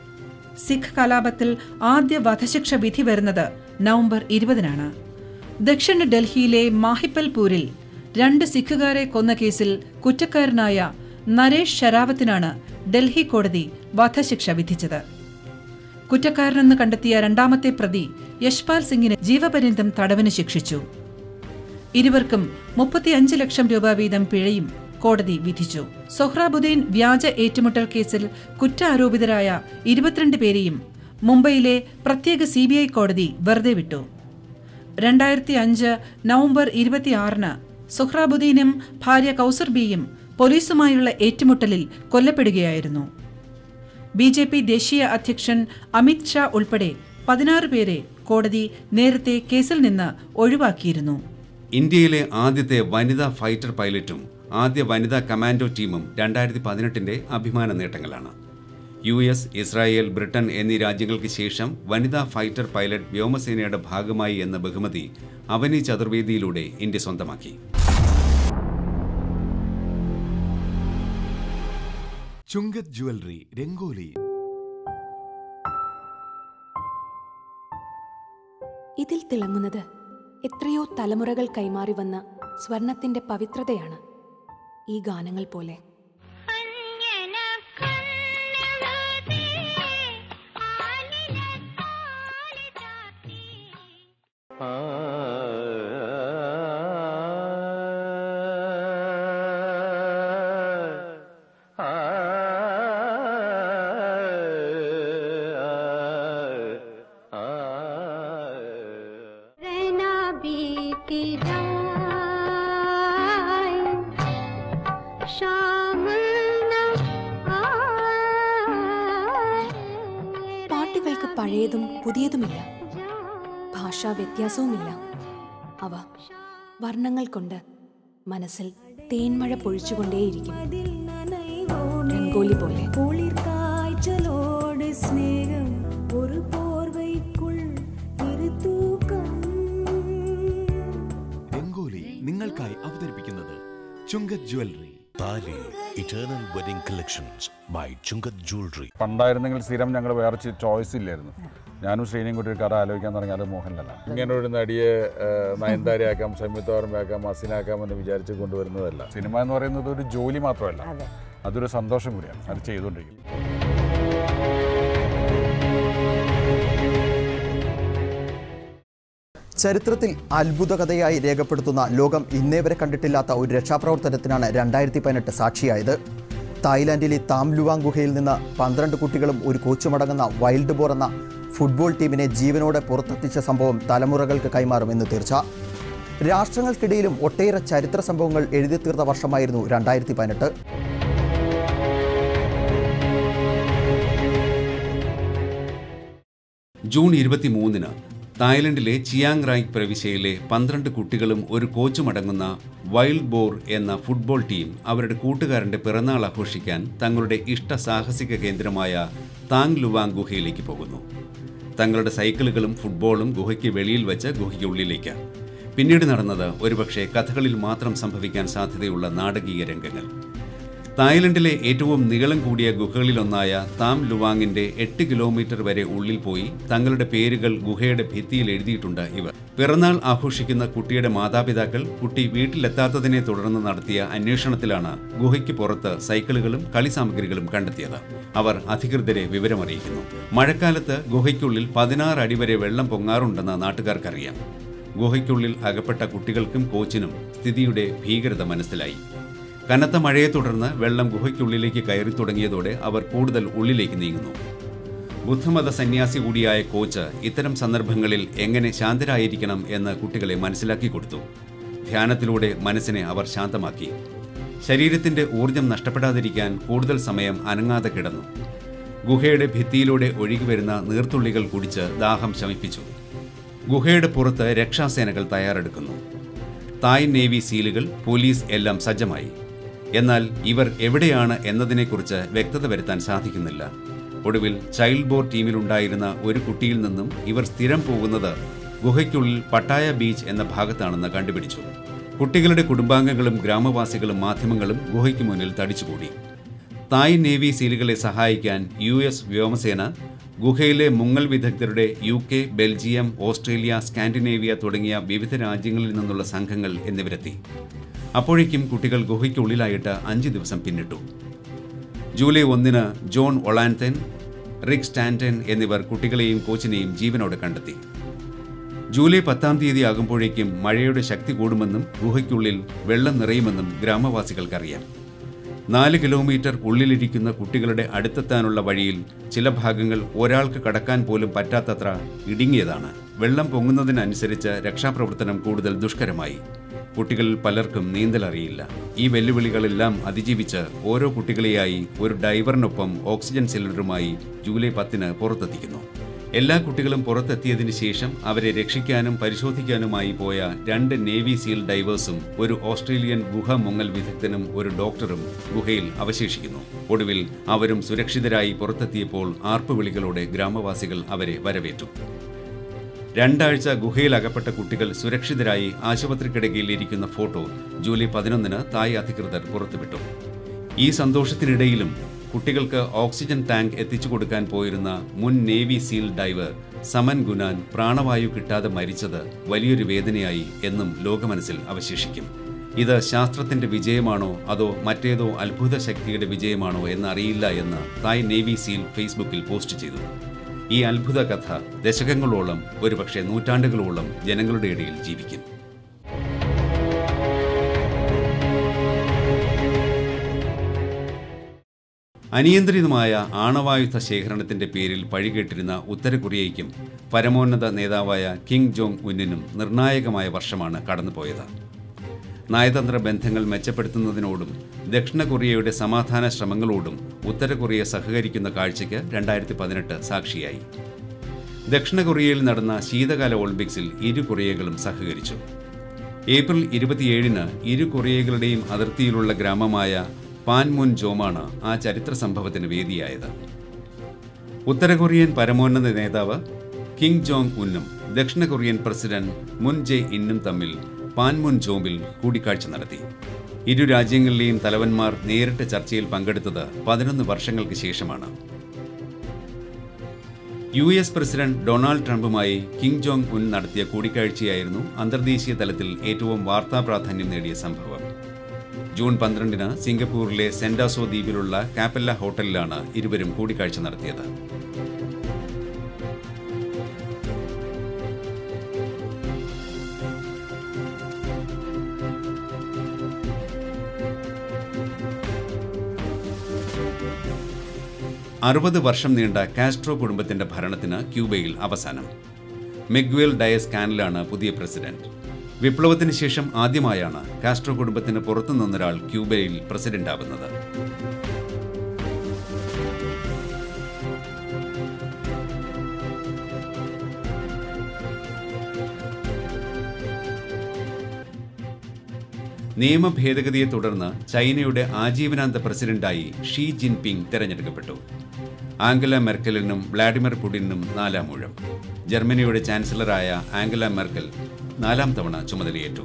സിഖ് കലാപത്തിൽ ആദ്യ വധശിക്ഷ വിധി വരുന്നത് നവംബർ ഇരുപതിനാണ് ദക്ഷിണ ഡൽഹിയിലെ മാഹിപ്പൽപൂരിൽ രണ്ട് സിഖുകാരെ കൊന്ന കേസിൽ കുറ്റക്കാരനായ നരേഷ് ഷെരാവത്തിനാണ് ഡൽഹി കോടതി വധശിക്ഷ വിധിച്ചത് കുറ്റക്കാരനെന്ന് കണ്ടെത്തിയ രണ്ടാമത്തെ പ്രതി യശ്പാൽ സിംഗിന് ജീവപര്യന്തം തടവിന് ശിക്ഷിച്ചു ഇരുവർക്കും മുപ്പത്തിയഞ്ച് ലക്ഷം രൂപ വീതം പിഴയും കോടതി വിധിച്ചു സൊഹ്റാബുദ്ദീൻ വ്യാജ ഏറ്റുമുട്ടൽ കേസിൽ കുറ്റാരോപിതരായ ഇരുപത്തിരണ്ട് പേരെയും മുംബൈയിലെ പ്രത്യേക സി കോടതി വെറുതെ വിട്ടു രണ്ടായിരത്തി അഞ്ച് നവംബർ ഇരുപത്തിയാറിന് സുഹ്രാബുദ്ദീനും ഭാര്യ കൗസർ ബിയും പോലീസുമായുള്ള ഏറ്റുമുട്ടലിൽ കൊല്ലപ്പെടുകയായിരുന്നു ബി ജെ പി ദേശീയ അധ്യക്ഷൻ അമിത് ഷാ ഉൾപ്പെടെ പതിനാറ് പേരെ കോടതി നേരത്തെ കേസിൽ നിന്ന് ഒഴിവാക്കിയിരുന്നു ഇന്ത്യയിലെ ആദ്യത്തെ വനിതാ ഫൈറ്റർ പൈലറ്റും ആദ്യ വനിതാ കമാൻഡോ ടീമും രണ്ടായിരത്തി പതിനെട്ടിന്റെ അഭിമാന നേട്ടങ്ങളാണ് യു എസ് ഇസ്രായേൽ ബ്രിട്ടൻ എന്നീ രാജ്യങ്ങൾക്ക് ശേഷം വനിതാ ഫൈറ്റർ പൈലറ്റ് വ്യോമസേനയുടെ ഭാഗമായി എന്ന ബഹുമതി അവനി ചതുർവേദിയിലൂടെ ഇന്ത്യ സ്വന്തമാക്കി ചുങ്കത് ജ്വല്ലറി രംഗോലി ഇതിൽ തിളങ്ങുന്നത് എത്രയോ തലമുറകൾ കൈമാറി വന്ന സ്വർണത്തിന്റെ പവിത്രതയാണ് ഈ ഗാനങ്ങൾ പോലെ रहना बीती जाए शाम न आए പാട്ടുകൾക്ക് പഴയതും പുതിയതുമില്ല ഭാഷാ വ്യത്യാസവുമില്ല അവ വർണ്ണങ്ങൾ കൊണ്ട് മനസ്സിൽ തേന്മഴ പൊഴിച്ചുകൊണ്ടേയിരിക്കും രംഗോലി പോലെ കുളിർക്കാഴ്ചലോട് സ്നേഹം ഒരു പോർവയ്ക്കുൾ ഇരുത്തൂക്കം രംഗോലി നിങ്ങൾക്കായി അവതരിപ്പിക്കുന്നത് Chungath jewellery Thali eternal wedding collections by Chungath jewellery പണ്ടായിരുന്നെങ്കിൽ സ്ഥിരം ഞങ്ങൾ വേറെ ചോയ്സ് ഇല്ലായിരുന്നു ഞാനും ശ്രീനിയും കൂടി ഒരു കഥ ആലോചിക്കാൻ തുടങ്ങിയത് മോഹൻലാലാണ് ഇങ്ങനെ ഒരു നടിയെ ഏഹ്, നയൻതാരയാക്കാം സംയുക്ത വർമ്മയാക്കാം അസിനാക്കാം എന്ന് വിചാരിച്ച് കൊണ്ടുവരുന്നതല്ല സിനിമ എന്ന് പറയുന്നത് ഒരു ജോലി മാത്രമല്ല അതൊരു സന്തോഷം കൂടിയാണ് അത് ചെയ്തുകൊണ്ടിരിക്കുന്നത് ചരിത്രത്തിൽ അത്ഭുത കഥയായി രേഖപ്പെടുത്തുന്ന ലോകം ഇന്നേ വരെ കണ്ടിട്ടില്ലാത്ത ഒരു രക്ഷാപ്രവർത്തനത്തിനാണ് രണ്ടായിരത്തി പതിനെട്ട് സാക്ഷിയായത് തായ്ലാന്റിലെ താംലുവാങ് ഗുഹയിൽ നിന്ന് പന്ത്രണ്ട് കുട്ടികളും ഒരു കോച്ചുമടങ്ങുന്ന വൈൽഡ് ബോർ എന്ന ഫുട്ബോൾ ടീമിനെ ജീവനോടെ പുറത്തെത്തിച്ച സംഭവം തലമുറകൾക്ക് കൈമാറുമെന്ന് തീർച്ച രാഷ്ട്രങ്ങൾക്കിടയിലും ഒട്ടേറെ ചരിത്ര സംഭവങ്ങൾ എഴുതി തീർത്ത വർഷമായിരുന്നു രണ്ടായിരത്തി പതിനെട്ട് ജൂൺ ഇരുപത്തിമൂന്നിന് തായ്ലൻഡിലെ ചിയാങ് റായ് പ്രവിശ്യയിലെ പന്ത്രണ്ട് കുട്ടികളും ഒരു കോച്ചുമടങ്ങുന്ന വൈൽഡ് ബോർ എന്ന ഫുട്ബോൾ ടീം അവരുടെ കൂട്ടുകാരന്റെ പിറന്നാൾ ആഘോഷിക്കാൻ തങ്ങളുടെ ഇഷ്ട സാഹസിക കേന്ദ്രമായ താങ് ലുവാങ് ഗുഹയിലേക്ക് പോകുന്നു തങ്ങളുടെ സൈക്കിളുകളും ഫുട്ബോളും ഗുഹയ്ക്ക് വെളിയിൽ വെച്ച് ഗുഹയ്ക്കുള്ളിലേക്ക് പിന്നീട് നടന്നത് ഒരുപക്ഷെ കഥകളിൽ മാത്രം സംഭവിക്കാൻ സാധ്യതയുള്ള നാടകീയ രംഗങ്ങൾ തായ്ലൻഡിലെ ഏറ്റവും നീളം കൂടിയ ഗുഹകളിലൊന്നായ താം ലുവാങ്ങിന്റെ എട്ട് കിലോമീറ്റർ വരെ ഉള്ളിൽ പോയി തങ്ങളുടെ പേരുകൾ ഗുഹയുടെ ഭിത്തിയിൽ എഴുതിയിട്ടുണ്ട് ഇവർ പിറന്നാൾ ആഘോഷിക്കുന്ന കുട്ടിയുടെ മാതാപിതാക്കൾ കുട്ടി വീട്ടിലെത്താത്തതിനെ തുടർന്ന് നടത്തിയ അന്വേഷണത്തിലാണ് ഗുഹയ്ക്ക് പുറത്ത് സൈക്കിളുകളും കളിസാമഗ്രികളും കണ്ടെത്തിയത് അവർ അധികൃതരെ വിവരമറിയിക്കുന്നു മഴക്കാലത്ത് ഗുഹയ്ക്കുള്ളിൽ പതിനാറ് അടി വരെ വെള്ളം പൊങ്ങാറുണ്ടെന്ന് നാട്ടുകാർക്കറിയാം ഗുഹയ്ക്കുള്ളിൽ അകപ്പെട്ട കുട്ടികൾക്കും കോച്ചിനും സ്ഥിതിയുടെ ഭീകരത മനസ്സിലായി കനത്ത മഴയെ തുടർന്ന് വെള്ളം ഗുഹയ്ക്കുള്ളിലേക്ക് കയറി തുടങ്ങിയതോടെ അവർ കൂടുതൽ ഉള്ളിലേക്ക് നീങ്ങുന്നു ബുദ്ധമത സന്യാസി കൂടിയായ കോച്ച് ഇത്തരം സന്ദർഭങ്ങളിൽ എങ്ങനെ ശാന്തരായിരിക്കണം എന്ന് കുട്ടികളെ മനസ്സിലാക്കി കൊടുത്തു ധ്യാനത്തിലൂടെ മനസ്സിനെ അവർ ശാന്തമാക്കി ശരീരത്തിന്റെ ഊർജം നഷ്ടപ്പെടാതിരിക്കാൻ കൂടുതൽ സമയം അനങ്ങാതെ കിടന്നു ഗുഹയുടെ ഭിത്തിയിലൂടെ ഒഴുകിവരുന്ന നീർത്തുള്ളികൾ കുടിച്ച് ദാഹം ശമിപ്പിച്ചു ഗുഹയുടെ പുറത്ത് രക്ഷാസേനകൾ തയ്യാറെടുക്കുന്നു തായ് നേവി സീലുകൾ പോലീസ് എല്ലാം സജ്ജമായി എന്നാൽ ഇവർ എവിടെയാണ് എന്നതിനെക്കുറിച്ച് വ്യക്തത വരുത്താൻ സാധിക്കുന്നില്ല ഒടുവിൽ ചൈൽഡ് ബോർ ടീമിലുണ്ടായിരുന്ന ഒരു കുട്ടിയിൽ നിന്നും ഇവർ സ്ഥിരം പോകുന്നത് ഗുഹയ്ക്കുള്ളിൽ പട്ടായ ബീച്ച് എന്ന ഭാഗത്താണെന്ന് കണ്ടുപിടിച്ചു കുട്ടികളുടെ കുടുംബാംഗങ്ങളും ഗ്രാമവാസികളും മാധ്യമങ്ങളും ഗുഹയ്ക്ക് മുന്നിൽ തടിച്ചുകൂടി തായ് നേവി സീലുകളെ സഹായിക്കാൻ യു എസ് വ്യോമസേന ഗുഹയിലെ മുങ്ങൽ വിദഗ്ധരുടെ U K Belgium Australia Scandinavia തുടങ്ങിയ വിവിധ രാജ്യങ്ങളിൽ നിന്നുള്ള സംഘങ്ങൾ എന്നിവരെത്തി അപ്പോഴേക്കും കുട്ടികൾ ഗുഹയ്ക്കുള്ളിലായിട്ട് അഞ്ച് ദിവസം പിന്നിട്ടു ജൂലൈ ഒന്നിന് ജോൺ ഒളാൻതൻ റിക് സ്റ്റാൻറ്റൻ എന്നിവർ കുട്ടികളെയും കോച്ചിനെയും ജീവനോടെ കണ്ടെത്തി ജൂലൈ പത്താം തീയതി ആകുമ്പോഴേക്കും മഴയുടെ ശക്തി കൂടുമെന്നും ഗുഹയ്ക്കുള്ളിൽ വെള്ളം നിറയുമെന്നും ഗ്രാമവാസികൾക്കറിയാം നാല് കിലോമീറ്റർ ഉള്ളിലിരിക്കുന്ന കുട്ടികളുടെ അടുത്തെത്താനുള്ള വഴിയിൽ ചില ഭാഗങ്ങൾ ഒരാൾക്ക് കടക്കാൻ പോലും പറ്റാത്തത്ര ഇടുങ്ങിയതാണ് വെള്ളം പൊങ്ങുന്നതിനനുസരിച്ച് രക്ഷാപ്രവർത്തനം കൂടുതൽ ദുഷ്കരമായി കുട്ടികളിൽ പലർക്കും നീന്തൽ അറിയില്ല ഈ വെല്ലുവിളികളെല്ലാം അതിജീവിച്ച് ഓരോ കുട്ടികളെയായി ഒരു ഡൈവറിനൊപ്പം ഓക്സിജൻ സിലിണ്ടറുമായി ജൂലൈ പത്തിന് പുറത്തെത്തിക്കുന്നു എല്ലാ കുട്ടികളും പുറത്തെത്തിയതിനു ശേഷം അവരെ രക്ഷിക്കാനും പരിശോധിക്കാനുമായി പോയ രണ്ട് നേവി സീൽ ഡൈവേഴ്സും ഒരു ഓസ്ട്രേലിയൻ ഗുഹ മുങ്ങൽ വിദഗ്ധനും ഒരു ഡോക്ടറും ഗുഹയിൽ അവശേഷിക്കുന്നു ഒടുവിൽ അവരും സുരക്ഷിതരായി പുറത്തെത്തിയപ്പോൾ ആർപ്പുവിളികളോടെ ഗ്രാമവാസികൾ അവരെ വരവേറ്റു രണ്ടാഴ്ച ഗുഹയിൽ അകപ്പെട്ട കുട്ടികൾ സുരക്ഷിതരായി ആശുപത്രി കിടക്കയിൽ ഇരിക്കുന്ന ഫോട്ടോ ജൂലൈ പതിനൊന്നിന് തായ് അധികൃതർ പുറത്തുവിട്ടു ഈ സന്തോഷത്തിനിടയിലും കുട്ടികൾക്ക് ഓക്സിജൻ ടാങ്ക് എത്തിച്ചു കൊടുക്കാൻ പോയിരുന്ന മുൻ navy seal diver Saman Gunan പ്രാണവായു കിട്ടാതെ മരിച്ചത് വലിയൊരു വേദനയായി എന്നും ലോകമനസ്സിൽ അവശേഷിക്കും ഇത് ശാസ്ത്രത്തിന്റെ വിജയമാണോ അതോ മറ്റേതോ അത്ഭുത ശക്തിയുടെ വിജയമാണോ എന്നറിയില്ല എന്ന് തായ് നേവി സീൽ ഫേസ്ബുക്കിൽ പോസ്റ്റ് ചെയ്തു ഈ അത്ഭുത കഥ ദശകങ്ങളോളം ഒരുപക്ഷെ നൂറ്റാണ്ടുകളോളം ജനങ്ങളുടെ ഇടയിൽ ജീവിക്കും അനിയന്ത്രിതമായ ആണവായുധ ശേഖരണത്തിന്റെ പേരിൽ പഴികേട്ടിരുന്ന ഉത്തര കൊറിയയ്ക്കും പരമോന്നത നേതാവായ കിങ് ജോങ് ഉന്നിനും നിർണായകമായ വർഷമാണ് കടന്നുപോയത് നയതന്ത്ര ബന്ധങ്ങൾ മെച്ചപ്പെടുത്തുന്നതിനോടും ദക്ഷിണ കൊറിയയുടെ സമാധാന ശ്രമങ്ങളോടും ഉത്തര കൊറിയ സഹകരിക്കുന്ന കാഴ്ചയ്ക്ക് രണ്ടായിരത്തി പതിനെട്ട് സാക്ഷിയായി ദക്ഷിണ കൊറിയയിൽ നടന്ന ശീതകാല ഒളിമ്പിക്സിൽ ഇരു കൊറിയകളും സഹകരിച്ചു ഏപ്രിൽ ഇരുപത്തിയേഴിന് ഇരു കൊറിയകളുടെയും അതിർത്തിയിലുള്ള ഗ്രാമമായ പാൻമുൻ ജോമാണ് ആ ചരിത്ര സംഭവത്തിന് വേദിയായത് ഉത്തര കൊറിയൻ പരമോന്നത നേതാവ് കിങ് ജോങ് ഉന്നും ദക്ഷിണ കൊറിയൻ പ്രസിഡന്റ് മുൻ ജെ ഇന്നും തമ്മിൽ പാൻമുൻ ജോമിൽ കൂടിക്കാഴ്ച നടത്തി ഇരു രാജ്യങ്ങളിലെയും തലവന്മാർ നേരിട്ട് ചർച്ചയിൽ പങ്കെടുത്തത് പതിനൊന്ന് വർഷങ്ങൾക്ക് ശേഷമാണ് യു എസ് പ്രസിഡന്റ് ഡൊണാൾഡ് ട്രംപുമായി കിങ് ജോങ് ഉൻ നടത്തിയ കൂടിക്കാഴ്ചയായിരുന്നു അന്തർദേശീയ തലത്തിൽ ഏറ്റവും വാർത്താ പ്രാധാന്യം നേടിയ സംഭവം ജൂൺ പന്ത്രണ്ടിന് സിംഗപ്പൂരിലെ സെന്റാസോ ദ്വീപിലുള്ള കാപ്പല്ല ഹോട്ടലിലാണ് ഇരുവരും കൂടിക്കാഴ്ച നടത്തിയത് അറുപത് വർഷം നീണ്ട കാസ്ട്രോ കുടുംബത്തിന്റെ ഭരണത്തിന് ക്യൂബയിൽ അവസാനം മെഗ്വേൽ ഡയസ് കാനലാണ് പുതിയ പ്രസിഡന്റ് വിപ്ലവത്തിന് ശേഷം ആദ്യമായാണ് കാസ്ട്രോ കുടുംബത്തിന് പുറത്തു നിന്നൊരാൾ ക്യൂബയിൽ പ്രസിഡന്റാവുന്നത് നിയമ ഭേദഗതിയെ തുടർന്ന് ചൈനയുടെ ആജീവനാന്ത പ്രസിഡന്റായി ഷീ ജിൻപിങ് തെരഞ്ഞെടുക്കപ്പെട്ടു ആംഗല മെർക്കലിനും വ്ളാഡിമിർ പുടിനും നാലാം ഊഴം ജർമ്മനിയുടെ ചാൻസലറായ ആംഗല മെർക്കൽ നാലാം തവണ ചുമതലയേറ്റു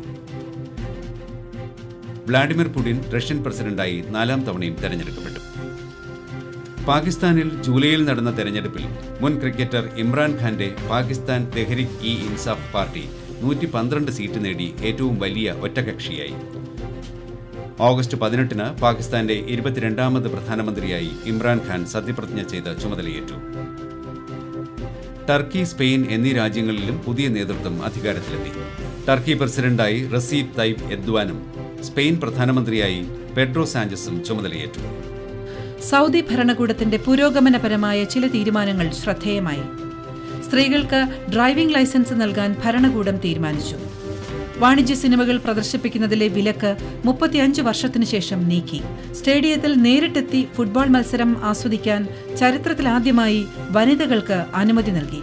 വ്ളാഡിമിർ പുടിൻ റഷ്യൻ പ്രസിഡന്റായി നാലാം തവണയും തെരഞ്ഞെടുക്കപ്പെട്ടു പാകിസ്ഥാനിൽ ജൂലൈയിൽ നടന്ന തെരഞ്ഞെടുപ്പിൽ മുൻ ക്രിക്കറ്റർ ഇമ്രാൻഖാന്റെ പാകിസ്ഥാൻ തെഹ്രിക് ഇ ഇൻസാഫ് പാർട്ടി നൂറ്റി പന്ത്രണ്ട് സീറ്റ് നേടി ഏറ്റവും വലിയ ഒറ്റകക്ഷിയായി ഓഗസ്റ്റ് പതിനെട്ടിന് പാകിസ്ഥാന്റെ ഇരുപത്തിരണ്ടാമത് പ്രധാനമന്ത്രിയായി ഇമ്രാൻഖാൻ സത്യപ്രതിജ്ഞ ചെയ്ത് ചുമതലയേറ്റു ടർക്കി സ്പെയിൻ എന്നീ രാജ്യങ്ങളിലും പുതിയ നേതൃത്വം അധികാരത്തിലെത്തി ടർക്കി പ്രസിഡന്റായി റസീബ് തൈബ് എദ്വാനും സ്പെയിൻ പ്രധാനമന്ത്രിയായി പെഡ്രോ സാഞ്ചസും ചുമതലയേറ്റു സൗദി ഭരണകൂടത്തിന്റെ പുരോഗമനപരമായ ചില തീരുമാനങ്ങൾ ശ്രദ്ധേയമായി സ്ത്രീകൾക്ക് ഡ്രൈവിംഗ് ലൈസൻസ് നൽകാൻ ഭരണകൂടം തീരുമാനിച്ചു വാണിജ്യ സിനിമകൾ പ്രദർശിപ്പിക്കുന്നതിലെ വിലക്ക് മുപ്പത്തിയഞ്ച് വർഷത്തിനു ശേഷം നീക്കി സ്റ്റേഡിയത്തിൽ നേരിട്ടെത്തി ഫുട്ബോൾ മത്സരം ആസ്വദിക്കാൻ ചരിത്രത്തിലാദ്യമായി വനിതകൾക്ക് അനുമതി നൽകി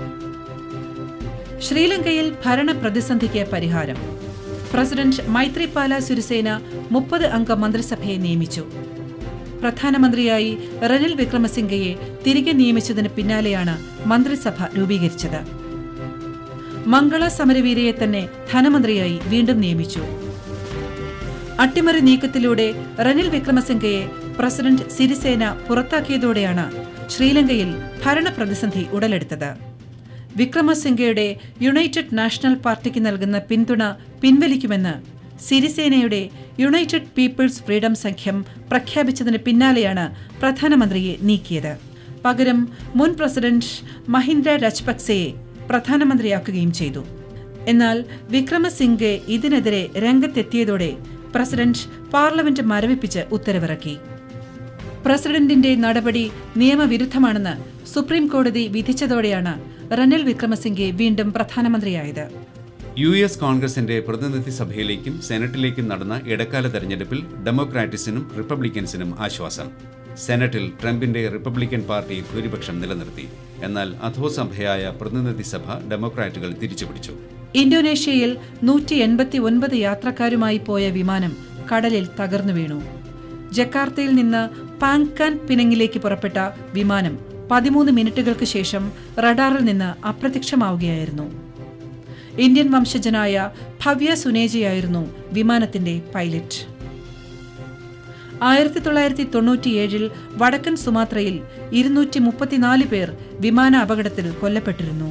ശ്രീലങ്കയിൽ ഭരണ പ്രതിസന്ധിക്ക് പരിഹാരം പ്രസിഡന്റ് മൈത്രിപാല സിരിസേന മുപ്പത് അംഗ മന്ത്രിസഭയെ നിയമിച്ചു പ്രധാനമന്ത്രിയായി റനിൽ വിക്രമസിംഗയെ തിരികെ നിയമിച്ചതിന് പിന്നാലെയാണ് മന്ത്രിസഭ രൂപീകരിച്ചത് മംഗള സമരവീരയെ തന്നെ ധനമന്ത്രിയായി വീണ്ടും നിയമിച്ചു അട്ടിമറി നീക്കത്തിലൂടെ റനിൽ വിക്രമസിംഗയെ പ്രസിഡന്റ് സിരിസേന പുറത്താക്കിയതോടെയാണ് ശ്രീലങ്കയിൽ ഭരണപ്രതിസന്ധി ഉടലെടുത്തത് വിക്രമസിംഗയുടെ യുണൈറ്റഡ് നാഷണൽ പാർട്ടിക്ക് നൽകുന്ന പിന്തുണ പിൻവലിക്കുമെന്ന് സിരിസേനയുടെ യുണൈറ്റഡ് പീപ്പിൾസ് ഫ്രീഡം സഖ്യം പ്രഖ്യാപിച്ചതിന് പിന്നാലെയാണ് പ്രധാനമന്ത്രിയെ നീക്കിയത് പകരം മുൻ പ്രസിഡന്റ് മഹിന്ദ്ര രാജപക്സെയെ പ്രധാനമന്ത്രിയാക്കുകയും ചെയ്തു എന്നാൽ വിക്രമസിംഗെ ഇതിനെതിരെ രംഗത്തെത്തിയതോടെ പ്രസിഡന്റ് പാർലമെന്റ് മരവിപ്പിച്ച് ഉത്തരവിറക്കി പ്രസിഡന്റിന്റെ നടപടി നിയമവിരുദ്ധമാണെന്ന് സുപ്രീം കോടതി വിധിച്ചതോടെയാണ് റനിൽ വിക്രമസിംഗെ വീണ്ടും പ്രധാനമന്ത്രിയായത് യു എസ് കോൺഗ്രസിന്റെ പ്രതിനിധി സഭയിലേക്കും സെനറ്റിലേക്കും നടന്ന ഇടക്കാല തെരഞ്ഞെടുപ്പിൽ ഡെമോക്രാറ്റിസിനും റിപ്പബ്ലിക്കൻസിനും ആശ്വാസം സെനറ്റിൽ ട്രംപിന്റെ റിപ്പബ്ലിക്കൻ പാർട്ടി ഭൂരിപക്ഷം നിലനിർത്തി എന്നാൽ അധോസഭയായ പ്രതിനിധി സഭ ഡെമോക്രാറ്റുകൾ തിരിച്ചുപിടിച്ചു ഇന്തോനേഷ്യയിൽ നൂറ്റി എൺപത്തി ഒൻപത് യാത്രക്കാരുമായി പോയ വിമാനം കടലിൽ തകർന്നു വീണു ജക്കാർത്തയിൽ നിന്ന് പാങ്കാൻ പിനങ്ങിലേക്ക് പുറപ്പെട്ട വിമാനം പതിമൂന്ന് മിനിറ്റുകൾക്ക് ശേഷം റഡാറിൽ നിന്ന് അപ്രത്യക്ഷമാവുകയായിരുന്നു ഇന്ത്യൻ വംശജനായ ഭവ്യ സുനേജയായിരുന്നു വിമാനത്തിന്റെ പൈലറ്റ് ആയിരത്തി തൊള്ളായിരത്തി തൊണ്ണൂറ്റിയേഴിൽ വടക്കൻ സുമാത്രയിൽ ഇരുന്നൂറ്റി മുപ്പത്തിനാല് പേർ വിമാന അപകടത്തിൽ കൊല്ലപ്പെട്ടിരുന്നു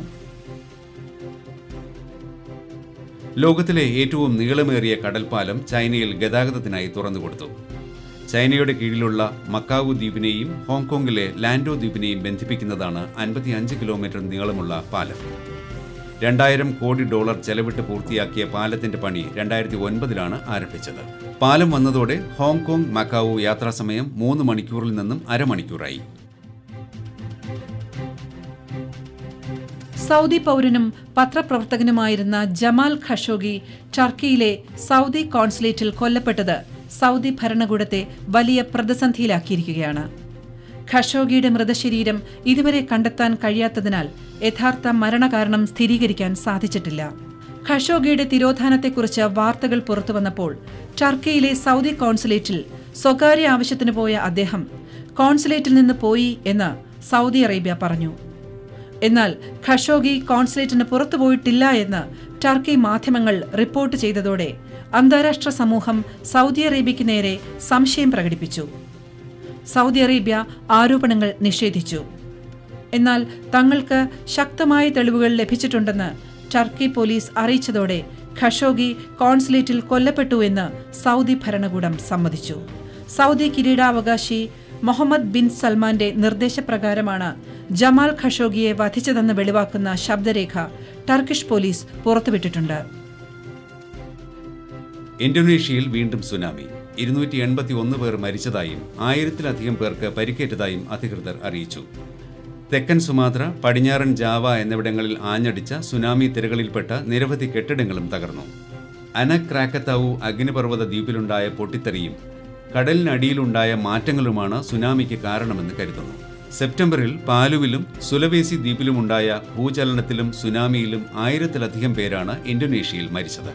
ലോകത്തിലെ ഏറ്റവും നീളമേറിയ കടൽപ്പാലം ചൈനയിൽ ഗതാഗതത്തിനായി തുറന്നുകൊടുത്തു ചൈനയുടെ കീഴിലുള്ള മക്കാവു ദ്വീപിനെയും ഹോങ്കോങ്ങിലെ ലാൻഡോ ദ്വീപിനെയും ബന്ധിപ്പിക്കുന്നതാണ് അൻപത്തിയഞ്ച് കിലോമീറ്റർ നീളമുള്ള പാലം രണ്ടായിരം കോടി ഡോളർ ചെലവിട്ട് പൂർത്തിയാക്കിയ പാലത്തിന്റെ പണി രണ്ടായിരത്തി ഒൻപതിലാണ് ആരംഭിച്ചത് പാലം വന്നതോടെ ഹോങ്കോങ് മക്കാവു യാത്രാസമയം മൂന്ന് മണിക്കൂറിൽ നിന്നും അരമണിക്കൂറായി സൗദി പൗരനും പത്രപ്രവർത്തകനുമായിരുന്ന ജമാൽ ഖഷോഗി ടർക്കിയിലെ സൗദി കോൺസുലേറ്റിൽ കൊല്ലപ്പെട്ടത് സൗദി ഭരണകൂടത്തെ വലിയ പ്രതിസന്ധിയിലാക്കിയിരിക്കുകയാണ് ഖഷോഗിയുടെ മൃതശരീരം ഇതുവരെ കണ്ടെത്താൻ കഴിയാത്തതിനാൽ യഥാർത്ഥ മരണകാരണം സ്ഥിരീകരിക്കാൻ സാധിച്ചിട്ടില്ല ഖഷോഗിയുടെ തിരോധാനത്തെക്കുറിച്ച് വാർത്തകൾ പുറത്തുവന്നപ്പോൾ ടർക്കിയിലെ സൗദി കോൺസുലേറ്റിൽ സ്വകാര്യ ആവശ്യത്തിന് പോയ അദ്ദേഹം കോൺസുലേറ്റിൽ നിന്ന് പോയി എന്ന് സൗദി അറേബ്യ പറഞ്ഞു എന്നാൽ ഖഷോഗി കോൺസുലേറ്റിന് പുറത്തുപോയിട്ടില്ല എന്ന് ടർക്കി മാധ്യമങ്ങൾ റിപ്പോർട്ട് ചെയ്തതോടെ അന്താരാഷ്ട്ര സമൂഹം സൗദി അറേബ്യയ്ക്ക് നേരെ സംശയം പ്രകടിപ്പിച്ചു സൗദി അറേബ്യ ആരോപണങ്ങൾ നിഷേധിച്ചു എന്നാൽ തങ്ങൾക്ക് ശക്തമായ തെളിവുകൾ ലഭിച്ചിട്ടുണ്ടെന്ന് ടർക്കി പോലീസ് അറിയിച്ചതോടെ ഖഷോഗി കോൺസുലേറ്റിൽ കൊല്ലപ്പെട്ടു എന്ന് സൗദി ഭരണകൂടം സമ്മതിച്ചു സൗദി കിരീടാവകാശി മുഹമ്മദ് ബിൻ സൽമാന്റെ നിർദ്ദേശപ്രകാരമാണ് ജമാൽ ഖഷോഗിയെ വധിച്ചതെന്ന് വെളിവാക്കുന്ന ശബ്ദരേഖ ടർക്കിഷ് പോലീസ് പുറത്തുവിട്ടിട്ടുണ്ട് ഇന്തോനേഷ്യയിൽ വീണ്ടും സുനാമി ഇരുന്നൂറ്റി എൺപത്തി ഒന്ന് പേർ മരിച്ചതായും ആയിരത്തിലധികം പേർക്ക് പരിക്കേറ്റതായും അധികൃതർ അറിയിച്ചു തെക്കൻ സുമാത്ര പടിഞ്ഞാറൻ ജാവ എന്നിവിടങ്ങളിൽ ആഞ്ഞടിച്ച സുനാമി തിരകളിൽപ്പെട്ട നിരവധി കെട്ടിടങ്ങളും തകർന്നു അനക്രാക്കത്താവു അഗ്നിപർവ്വത ദ്വീപിലുണ്ടായ പൊട്ടിത്തെറിയും കടലിനടിയിലുണ്ടായ മാറ്റങ്ങളുമാണ് സുനാമിക്ക് കാരണമെന്ന് കരുതുന്നു സെപ്റ്റംബറിൽ പാലുവിലും സുലവേസി ദ്വീപിലുമുണ്ടായ ഭൂചലനത്തിലും സുനാമിയിലും ആയിരത്തിലധികം പേരാണ് ഇന്തോനേഷ്യയിൽ മരിച്ചത്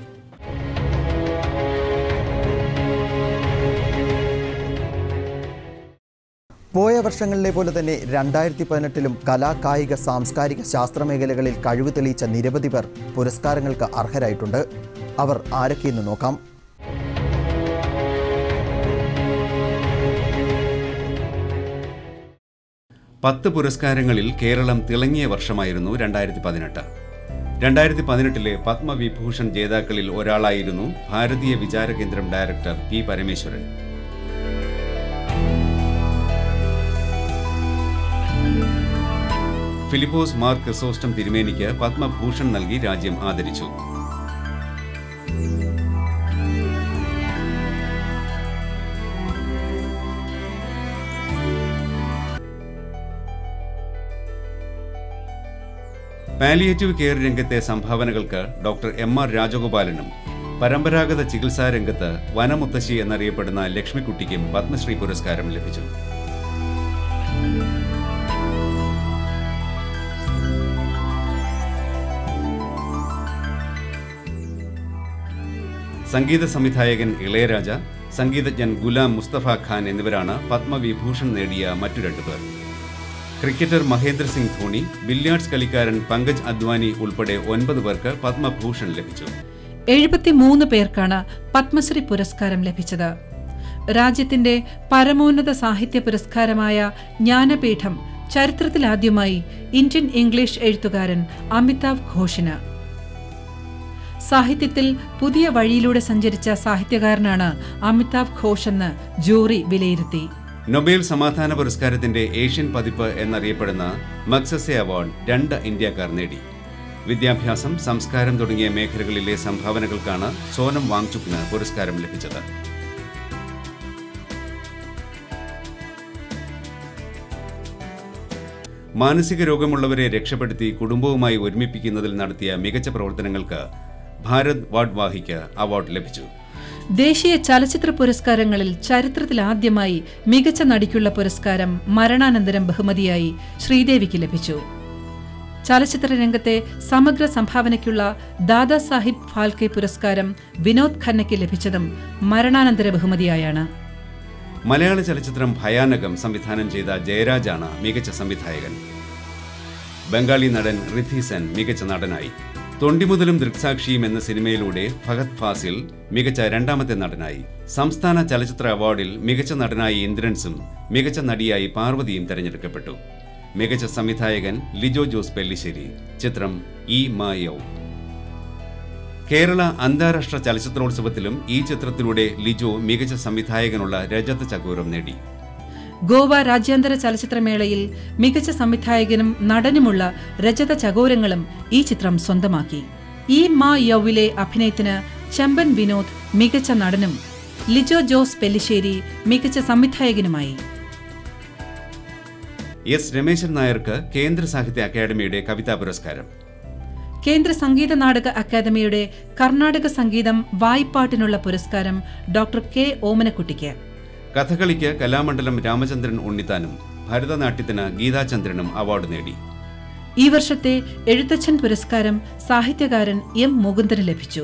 പോയ വർഷങ്ങളിലെ പോലെ തന്നെ രണ്ടായിരത്തി പതിനെട്ടിലും കലാ കായിക സാംസ്കാരിക ശാസ്ത്ര മേഖലകളിൽ കഴിവ് തെളിയിച്ച നിരവധി പേർ പുരസ്കാരങ്ങൾക്ക് അർഹരായിട്ടുണ്ട് അവർ ആരൊക്കെയെന്ന് നോക്കാം പത്ത് പുരസ്കാരങ്ങളിൽ കേരളം തിളങ്ങിയ വർഷമായിരുന്നു രണ്ടായിരത്തി പതിനെട്ട് രണ്ടായിരത്തി പതിനെട്ടിലെ പത്മവിഭൂഷൺ ജേതാക്കളിൽ ഒരാളായിരുന്നു ഭാരതീയ വിചാര കേന്ദ്രം ഡയറക്ടർ പി പരമേശ്വരൻ ഫിലിപ്പോസ് മാർ ക്രിസോസ്റ്റം തിരുമേനിക്ക് പത്മഭൂഷൺ നൽകി രാജ്യം ആദരിച്ചു പാലിയേറ്റീവ് കെയർ രംഗത്തെ സംഭാവനകൾക്ക് ഡോക്ടർ എം ആർ രാജഗോപാലനും പരമ്പരാഗത ചികിത്സാ രംഗത്ത് വനമുത്തശ്ശി എന്നറിയപ്പെടുന്ന ലക്ഷ്മിക്കുട്ടിക്കും പത്മശ്രീ പുരസ്കാരം ലഭിച്ചു സംഗീത സംവിധായകൻ ഇളയരാജ സംഗീതജ്ഞൻ ഗുലാം മുസ്തഫ ഖാൻ എന്നിവരാണ് പത്മവിഭൂഷൺ നേടിയ മറ്റു രണ്ടുപേർ ക്രിക്കറ്റർ മഹേന്ദ്ര സിംഗ് ധോണി ബില്യാർഡ്സ് കളിക്കാരൻ പങ്കജ് അദ്വാനി ഉൾപ്പെടെ ഒൻപത് പേർക്ക് പത്മഭൂഷൺ ലഭിച്ചു എഴുപത്തിമൂന്ന് പേർക്കാണ് പത്മശ്രീ പുരസ്കാരം ലഭിച്ചത് രാജ്യത്തിന്റെ പരമോന്നത സാഹിത്യ പുരസ്കാരമായ ജ്ഞാനപീഠം ചരിത്രത്തിലാദ്യമായി ഇന്ത്യൻ ഇംഗ്ലീഷ് എഴുത്തുകാരൻ അമിതാവ് ഘോഷിന് സാഹിത്യത്തിൽ പുതിയ വഴിയിലൂടെ സഞ്ചരിച്ച സാഹിത്യകാരനാണ് അമിതാവ് ഘോഷ് എന്ന് ജൂറി വിലയിരുത്തി നൊബേൽ സമാധാന പുരസ്കാരത്തിന്റെ ഏഷ്യൻ പതിപ്പ് എന്നറിയപ്പെടുന്ന മക്സസെ അവാർഡ് രണ്ട് ഇന്ത്യക്കാർ നേടി വിദ്യാഭ്യാസം സംസ്കാരം തുടങ്ങിയ മേഖലകളിലെ സംഭാവനകൾക്കാണ് സോനം വാങ്ചുക്കിന് പുരസ്കാരം ലഭിച്ചത് മാനസിക രോഗമുള്ളവരെ രക്ഷപ്പെടുത്തി കുടുംബവുമായി ഒരുമിപ്പിക്കുന്നതിൽ നടത്തിയ മികച്ച പ്രവർത്തനങ്ങൾക്ക് ഭാരത് വാഡ്വാഹിക്ക് അവാർഡ് ലഭിച്ചു ദേശീയ ചലച്ചിത്ര പുരസ്കാരങ്ങളിൽ ചരിത്രത്തിലാദ്യമായി മികച്ച നടിക്കുള്ള പുരസ്കാരം മരണാനന്തരം ബഹുമതിയായി ശ്രീദേവിക്ക് ലഭിച്ചു ചലച്ചിത്ര രംഗത്തെ സമഗ്ര സംഭാവനയ്ക്കുള്ള ദാദാ സാഹിബ് ഫാൽക്കെ പുരസ്കാരം വിനോദ് ഖന്നയ്ക്ക് ലഭിച്ചതും മരണാനന്തര ബഹുമതിയായാണ് മലയാള ചലച്ചിത്രം ഭയാനകം സംവിധാനം ചെയ്ത ജയരാജാണ് മികച്ച സംവിധായകൻ ബംഗാളി നടൻ റിഥി സെൻ മികച്ച നടനായി തൊണ്ടിമുതലും ദൃക്സാക്ഷിയും എന്ന സിനിമയിലൂടെ ഫഹദ് ഫാസിൽ മികച്ച രണ്ടാമത്തെ നടനായി സംസ്ഥാന ചലച്ചിത്ര അവാർഡിൽ മികച്ച നടനായി ഇന്ദ്രൻസും മികച്ച നടിയായി പാർവതിയും തെരഞ്ഞെടുക്കപ്പെട്ടു മികച്ച സംവിധായകൻ ലിജോ ജോസ് പെല്ലിശ്ശേരി ചിത്രം ഇ മായൗ കേരള അന്താരാഷ്ട്ര ചലച്ചിത്രോത്സവത്തിലും ഈ ചിത്രത്തിലൂടെ ലിജോ മികച്ച സംവിധായകനുള്ള രജത ചകോരം നേടി ഗോവ രാജ്യാന്തര ചലച്ചിത്രമേളയിൽ മികച്ച സംവിധായകനും നടനുമുള്ള രജത ചകോരങ്ങളും ഈ ചിത്രം സ്വന്തമാക്കി ഈ മാ യൗവിലെ അഭിനയത്തിന് ചെമ്പൻ വിനോദ് മികച്ച നടനും ലിജോ ജോസ് പെല്ലിശ്ശേരി മികച്ച സംവിധായകനുമായി എസ് രമേശൻ നായർക്ക് കേന്ദ്ര സാഹിത്യ അക്കാദമിയുടെ കവിതാ പുരസ്കാരം കേന്ദ്ര സംഗീത നാടക അക്കാദമിയുടെ കർണാടക സംഗീതം വായ്പാട്ടിനുള്ള പുരസ്കാരം ഡോക്ടർ കെ ഓമനക്കുട്ടിക്ക് കഥകളിക്ക് കലാമണ്ഡലം രാമചന്ദ്രൻ ഉണ്ണിത്താനും ഭരതനാട്യത്തിന് ഗീതാചന്ദ്രനും അവാർഡ് നേടി ഈ വർഷത്തെ എഴുത്തച്ഛൻ പുരസ്കാരം സാഹിത്യകാരൻ എം മുകുന്ദന് ലഭിച്ചു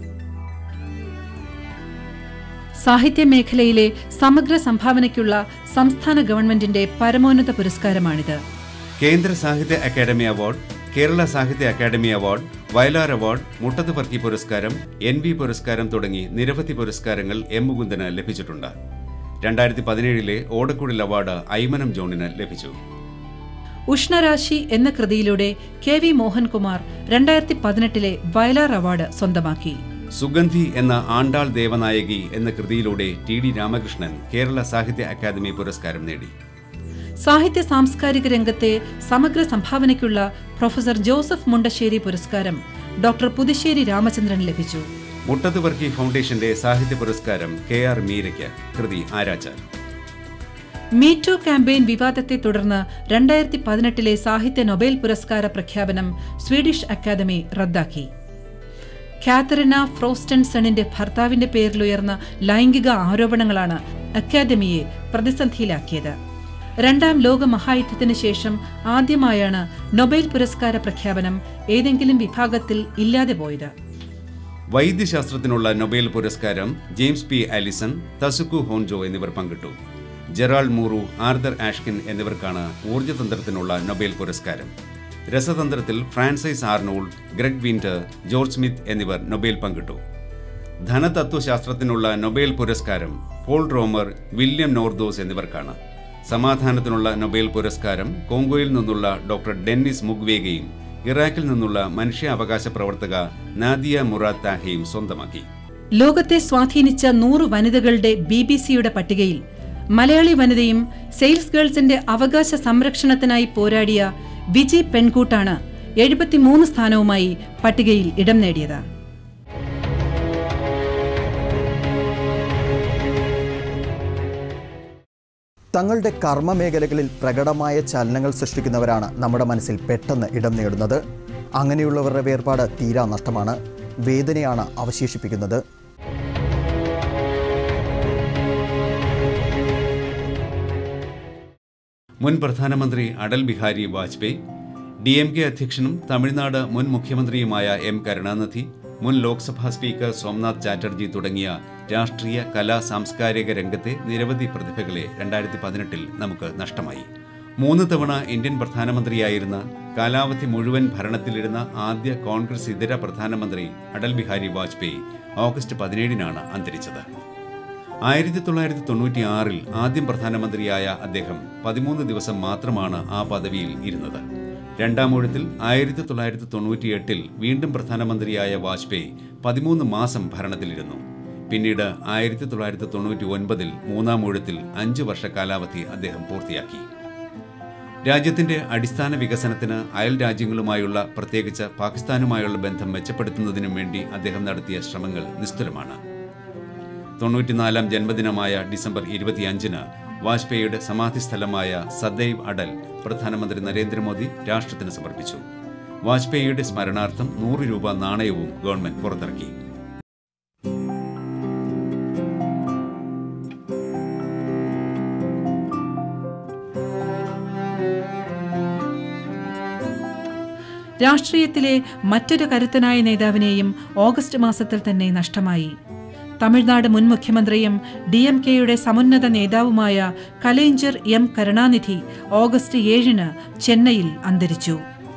സാഹിത്യ മേഖലയിലെ സമഗ്ര സംഭാവനയ്ക്കുള്ള സംസ്ഥാന ഗവൺമെന്റിന്റെ പരമോന്നത പുരസ്കാരമാണിത് കേന്ദ്ര സാഹിത്യ academy award Kerala Sahitya academy award Vayalar award Muttathu പറക്കി പുരസ്കാരം എൻ വി പുരസ്കാരം തുടങ്ങി നിരവധി പുരസ്കാരങ്ങൾ എം മുകുന്ദന് ലഭിച്ചിട്ടുണ്ട് രണ്ടായിരത്തി പതിനേഴിലെ ഓടക്കുഴൽ അവാർഡ് ഐമനം ജോണിന് ലഭിച്ചു ഉഷ്ണരാശി എന്ന കൃതിയിലൂടെ കെ വി മോഹൻകുമാർ രണ്ടായിരത്തി പതിനെട്ടിലെ വയലാർ അവാർഡ് സ്വന്തമാക്കി സുഗന്ധി എന്ന ആണ്ടാൾ ദേവനായകി എന്ന കൃതിയിലൂടെ T D Ramakrishnan Kerala Sahitya academy പുരസ്കാരം നേടി സാഹിത്യ സാംസ്കാരിക രംഗത്തെ സമഗ്ര സംഭാവനയ്ക്കുള്ള പ്രൊഫസർ ജോസഫ് മുണ്ടശ്ശേരി പുരസ്കാരം ഡോക്ടർ പുതുശ്ശേരി രാമചന്ദ്രൻ ലഭിച്ചു മുട്ടത്ത് വർക്കി ഫൗണ്ടേഷന്റെ സാഹിത്യ പുരസ്കാരം കെ ആർ മീരയ്ക്ക് കൃതി ആരാച്ചാർ മീറ്റു ക്യാമ്പയിൻ വിവാദത്തെ തുടർന്ന് രണ്ടായിരത്തി പതിനെട്ടിലെ സാഹിത്യ നൊബേൽ പുരസ്കാര പ്രഖ്യാപനം സ്വീഡിഷ് അക്കാദമി റദ്ദാക്കി കാതറിന ഫ്രോസ്റ്റൻസണിന്റെ ഭർത്താവിന്റെ പേരിലുയർന്ന ലൈംഗിക ആരോപണങ്ങളാണ് അക്കാദമിയെ പ്രതിസന്ധിയിലാക്കിയത് രണ്ടാം ലോക മഹായുദ്ധത്തിന് ശേഷം ആദ്യമായാണ് നൊബേൽ പുരസ്കാര പ്രഖ്യാപനം ഏതെങ്കിലും വിഭാഗത്തിൽ ഇല്ലാതെ പോയത് വൈദ്യശാസ്ത്രത്തിനുള്ള നൊബേൽ പുരസ്കാരം James P Allison Tasuku Honjo എന്നിവർ പങ്കിട്ടു ജെറാൾ മൂറു ആർദർ ആഷ്കിൻ എന്നിവർക്കാണ് ഊർജ്ജതന്ത്രത്തിനുള്ള നൊബേൽ പുരസ്കാരം രസതന്ത്രത്തിൽ Frances Arnold Greg Winter George Smith എന്നിവർ നൊബേൽ പങ്കിട്ടു ധനതത്വശാസ്ത്രത്തിനുള്ള നൊബേൽ പുരസ്കാരം പോൾ റോമർ വില്യം നോർദോസ് എന്നിവർക്കാണ് സമാധാനത്തിനുള്ള നൊബേൽ പുരസ്കാരം കോങ്കോയിൽ നിന്നുള്ള ഡോക്ടർ ഡെന്നിസ് മുഗ്വേഗയും ഇറാഖിൽ നിന്നുള്ള മനുഷ്യാവകാശ പ്രവർത്തക നാദിയ മുറാദ് താഹയും സ്വന്തമാക്കി ലോകത്തെ സ്വാധീനിച്ച നൂറ് വനിതകളുടെ ബി ബി സിയുടെ പട്ടികയിൽ മലയാളി വനിതയും സെയിൽസ് ഗേൾസിന്റെ അവകാശ സംരക്ഷണത്തിനായി പോരാടിയ വിജി പെൺകൂട്ടാണ് എഴുപത്തിമൂന്ന് സ്ഥാനവുമായി പട്ടികയിൽ ഇടം നേടിയത് തങ്ങളുടെ കർമ്മമേഖലകളിൽ പ്രകടമായ ചലനങ്ങൾ സൃഷ്ടിക്കുന്നവരാണ് നമ്മുടെ മനസ്സിൽ പെട്ടെന്ന് ഇടം നേടുന്നത് അങ്ങനെയുള്ളവരുടെ വേർപാട് തീരാ നഷ്ടമാണ് വേദനയാണ് അവശേഷിപ്പിക്കുന്നത് മുൻ പ്രധാനമന്ത്രി Atal Bihari Vajpayee D M K അധ്യക്ഷനും തമിഴ്നാട് മുൻ മുഖ്യമന്ത്രിയുമായ എം കരുണാനിധി മുൻ ലോക്സഭാ സ്പീക്കർ സോംനാഥ് ചാറ്റർജി തുടങ്ങിയ രാഷ്ട്രീയ കലാ സാംസ്കാരിക രംഗത്തെ നിരവധി പ്രതിഭകളെ രണ്ടായിരത്തി പതിനെട്ടിൽ നമുക്ക് നഷ്ടമായി മൂന്ന് തവണ ഇന്ത്യൻ പ്രധാനമന്ത്രിയായിരുന്ന കാലാവധി മുഴുവൻ ഭരണത്തിലിരുന്ന ആദ്യ കോൺഗ്രസ് ഇതര പ്രധാനമന്ത്രി അടൽ ബിഹാരി വാജ്പേയി ഓഗസ്റ്റ് പതിനേഴിനാണ് അന്തരിച്ചത് ആയിരത്തി തൊള്ളായിരത്തി തൊണ്ണൂറ്റി ആറിൽ ആദ്യം പ്രധാനമന്ത്രിയായ അദ്ദേഹം പതിമൂന്ന് ദിവസം മാത്രമാണ് ആ പദവിയിൽ ഇരുന്നത് രണ്ടാം ഊഴത്തിൽ ആയിരത്തി തൊള്ളായിരത്തി തൊണ്ണൂറ്റിയെട്ടിൽ വീണ്ടും പ്രധാനമന്ത്രിയായ വാജ്പേയി പതിമൂന്ന് മാസം ഭരണത്തിലിരുന്നു പിന്നീട് ആയിരത്തി തൊള്ളായിരത്തി തൊണ്ണൂറ്റി ഒൻപതിൽ മൂന്നാം ഊഴത്തിൽ അഞ്ചു വർഷ കാലാവധി അദ്ദേഹം പൂർത്തിയാക്കി രാജ്യത്തിന്റെ അടിസ്ഥാന വികസനത്തിന് അയൽ രാജ്യങ്ങളുമായുള്ള പ്രത്യേകിച്ച് പാകിസ്ഥാനുമായുള്ള ബന്ധം മെച്ചപ്പെടുത്തുന്നതിനും വേണ്ടി അദ്ദേഹം നടത്തിയ ശ്രമങ്ങൾ നിസ്തുലമാണ് തൊണ്ണൂറ്റിനാലാം ജന്മദിനമായ ഡിസംബർ ഇരുപത്തിയഞ്ചിന് വാജ്പേയിയുടെ സമാധി സ്ഥലമായ സദൈവ് അടൽ പ്രധാനമന്ത്രി നരേന്ദ്രമോദി രാഷ്ട്രത്തിന് സമർപ്പിച്ചു വാജ്പേയിയുടെ സ്മരണാർത്ഥം നൂറ് രൂപ നാണയവും ഗവൺമെന്റ് പുറത്തിറക്കി രാഷ്ട്രീയത്തിലെ മറ്റൊരു കരുത്തനായ നേതാവിനെയും ഓഗസ്റ്റ് മാസത്തിൽ തന്നെ നഷ്ടമായി തമിഴ്നാട് മുൻ മുഖ്യമന്ത്രിയും ഡി എം കെയുടെ സമുന്നത നേതാവുമായ കലൈഞ്ചർ എം കരുണാനിധി ഓഗസ്റ്റ് ഏഴിന് ചെന്നൈയിൽ അന്തരിച്ചു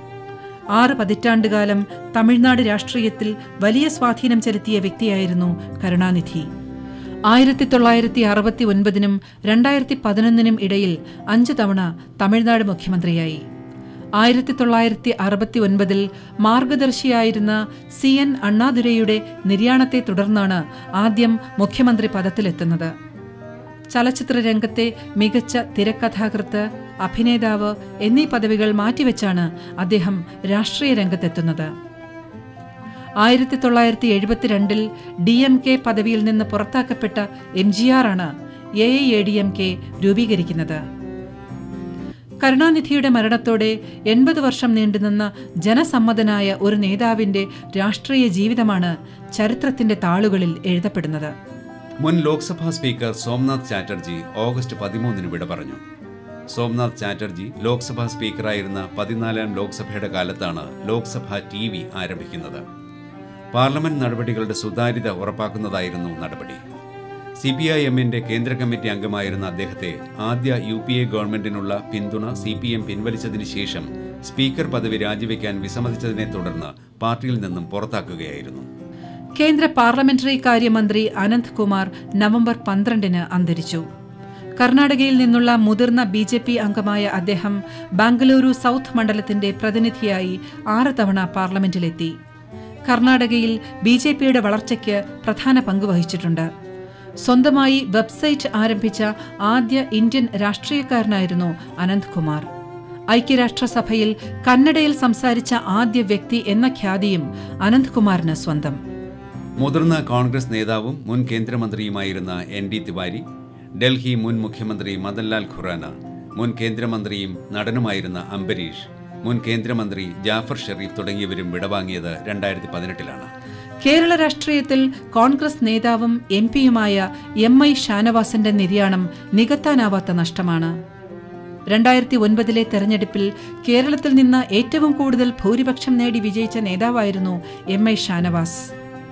ആറ് പതിറ്റാണ്ടുകാലം തമിഴ്നാട് രാഷ്ട്രീയത്തിൽ വലിയ സ്വാധീനം ചെലുത്തിയ വ്യക്തിയായിരുന്നു കരുണാനിധി ആയിരത്തി തൊള്ളായിരത്തി അറുപത്തി ഒൻപതിനും രണ്ടായിരത്തി പതിനൊന്നിനും ഇടയിൽ അഞ്ച് തവണ തമിഴ്നാട് മുഖ്യമന്ത്രിയായി ആയിരത്തി തൊള്ളായിരത്തി അറുപത്തി ഒൻപതിൽ മാർഗദർശിയായിരുന്ന സി എൻ അണ്ണാദുരൈയുടെ നിര്യാണത്തെ തുടർന്നാണ് ആദ്യം മുഖ്യമന്ത്രി പദത്തിലെത്തുന്നത് ചലച്ചിത്ര രംഗത്തെ മികച്ച തിരക്കഥാകൃത്ത് അഭിനേതാവ് എന്നീ പദവികൾ മാറ്റിവെച്ചാണ് അദ്ദേഹം രാഷ്ട്രീയ രംഗത്തെത്തുന്നത് ആയിരത്തി തൊള്ളായിരത്തി എഴുപത്തിരണ്ടിൽ ഡി എം കെ പദവിയിൽ നിന്ന് പുറത്താക്കപ്പെട്ട എം ജി ആർ ആണ് A A D M K രൂപീകരിക്കുന്നത് കരുണാനിധിയുടെ മരണത്തോടെ എൺപത് വർഷം നീണ്ടുനിന്ന ജനസമ്മതനായ ഒരു നേതാവിന്റെ രാഷ്ട്രീയ ജീവിതമാണ് ചരിത്രത്തിന്റെ താളുകളിൽ എഴുതപ്പെടുന്നത് മുൻ ലോക്സഭാ സ്പീക്കർ സോംനാഥ് ചാറ്റർജി ഓഗസ്റ്റ് പതിമൂന്നിന് വിട പറഞ്ഞു സോംനാഥ് ചാറ്റർജി ലോക്സഭാ സ്പീക്കറായിരുന്ന പതിനാലാം ലോക്സഭയുടെ കാലത്താണ് ലോക്സഭ ടി വി ആരംഭിക്കുന്നത് പാർലമെന്റ് നടപടികളുടെ സുതാര്യത ഉറപ്പാക്കുന്നതായിരുന്നു നടപടി സി പി ഐ എമ്മിന്റെ കേന്ദ്ര കമ്മിറ്റി അംഗമായിരുന്ന അദ്ദേഹത്തെ ആദ്യ യു പി എ ഗവൺമെന്റിനുള്ള പിന്തുണ സി പി എം പിൻവലിച്ചതിന് ശേഷം സ്പീക്കർ പദവി രാജിവെക്കാൻ വിസമ്മതിച്ചതിനെ തുടർന്ന് പാർട്ടിയിൽ നിന്നും പുറത്താക്കുകയായിരുന്നു കേന്ദ്ര പാർലമെന്ററി കാര്യമന്ത്രി അനന്ത് കുമാർ നവംബർ പന്ത്രണ്ടിന് അന്തരിച്ചു കർണാടകയിൽ നിന്നുള്ള മുതിർന്ന ബി ജെ പി അംഗമായ അദ്ദേഹം ബാംഗ്ലൂരു സൗത്ത് മണ്ഡലത്തിന്റെ പ്രതിനിധിയായി ആറ് തവണ പാർലമെന്റിലെത്തി കർണാടകയിൽ ബി ജെ പിയുടെ വളർച്ചയ്ക്ക് പ്രധാന പങ്ക് വഹിച്ചിട്ടുണ്ട് സ്വന്തമായി വെബ്സൈറ്റ് ആരംഭിച്ച ആദ്യ ഇന്ത്യൻ രാഷ്ട്രീയക്കാരനായിരുന്നു അനന്ത് കുമാർ ഐക്യരാഷ്ട്രസഭയിൽ കന്നഡയിൽ സംസാരിച്ച ആദ്യ വ്യക്തി എന്ന ഖ്യാതിയും അനന്ത് കുമാറിന് സ്വന്തം മുതിർന്ന കോൺഗ്രസ് നേതാവും മുൻ കേന്ദ്രമന്ത്രിയുമായിരുന്ന എൻ ഡി തിവാരി ഡൽഹി മുൻ മുഖ്യമന്ത്രി മദൻലാൽ ഖുറാന മുൻ കേന്ദ്രമന്ത്രിയും നടനുമായിരുന്ന അംബരീഷ് മുൻ കേന്ദ്രമന്ത്രി ജാഫർ ഷെറീഫ് തുടങ്ങിയവരും വിടവാങ്ങിയത് രണ്ടായിരത്തി പതിനെട്ടിലാണ് കേരള രാഷ്ട്രീയത്തിൽ കോൺഗ്രസ് നേതാവും എം പിയുമായ എം ഐ ഷാനവാസന്റെ നിര്യാണം നികത്താനാവാത്ത നഷ്ടമാണ് രണ്ടായിരത്തി ഒൻപതിലെ തെരഞ്ഞെടുപ്പിൽ കേരളത്തിൽ നിന്ന് ഏറ്റവും കൂടുതൽ ഭൂരിപക്ഷം നേടി വിജയിച്ച നേതാവായിരുന്നു M I Shanavas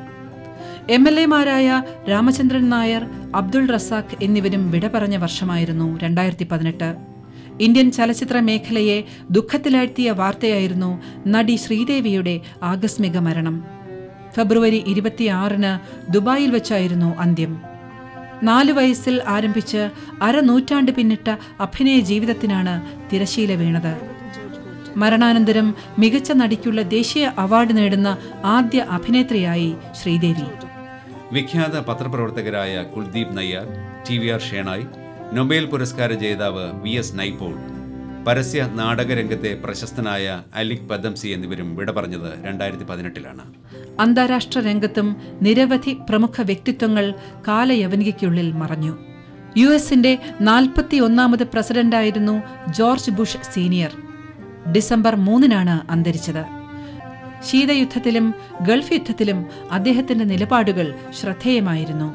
M L എമാരായ രാമചന്ദ്രൻ നായർ അബ്ദുൾ റസാഖ് എന്നിവരും വിട പറഞ്ഞ വർഷമായിരുന്നു രണ്ടായിരത്തി പതിനെട്ട് ഇന്ത്യൻ ചലച്ചിത്ര മേഖലയെ ദുഃഖത്തിലാഴ്ത്തിയ വാർത്തയായിരുന്നു നടി ശ്രീദേവിയുടെ ആകസ്മിക മരണം ഫെബ്രുവരി ഇരുപത്തിയാറിന് ദുബായിൽ വെച്ചായിരുന്നു അന്ത്യം നാലു വയസ്സിൽ ആരംഭിച്ച് അരനൂറ്റാണ്ട് പിന്നിട്ട അഭിനയ ജീവിതത്തിനാണ് തിരശീല വീണത് മരണാനന്തരം മികച്ച നടിക്കുള്ള ദേശീയ അവാർഡ് നേടുന്ന ആദ്യ അഭിനേത്രിയായി ശ്രീദേവി വിഖ്യാത പത്രപ്രവർത്തകരായ Kuldip Nayar T V R Shenoy Nobel പുരസ്കാര ജേതാവ് വി എസ് നൈപോൾ പരസ്യ നാടകരംഗത്തെ പ്രശസ്തനായ അലിക് പദംസി എന്നിവരും വിട പറഞ്ഞത് രണ്ടായിരത്തി പതിനെട്ടിലാണ് അന്താരാഷ്ട്ര രംഗത്തും നിരവധി പ്രമുഖ വ്യക്തിത്വങ്ങൾ കാലയവനികയ്ക്കുള്ളിൽ മറഞ്ഞു യു എസിന്റെ നാൽപ്പത്തിയൊന്നാമത് പ്രസിഡന്റായിരുന്നു ജോർജ് ബുഷ് സീനിയർ ഡിസംബർ മൂന്നിനാണ് അന്തരിച്ചത് ശീതയുദ്ധത്തിലും ഗൾഫ് യുദ്ധത്തിലും അദ്ദേഹത്തിന്റെ നിലപാടുകൾ ശ്രദ്ധേയമായിരുന്നു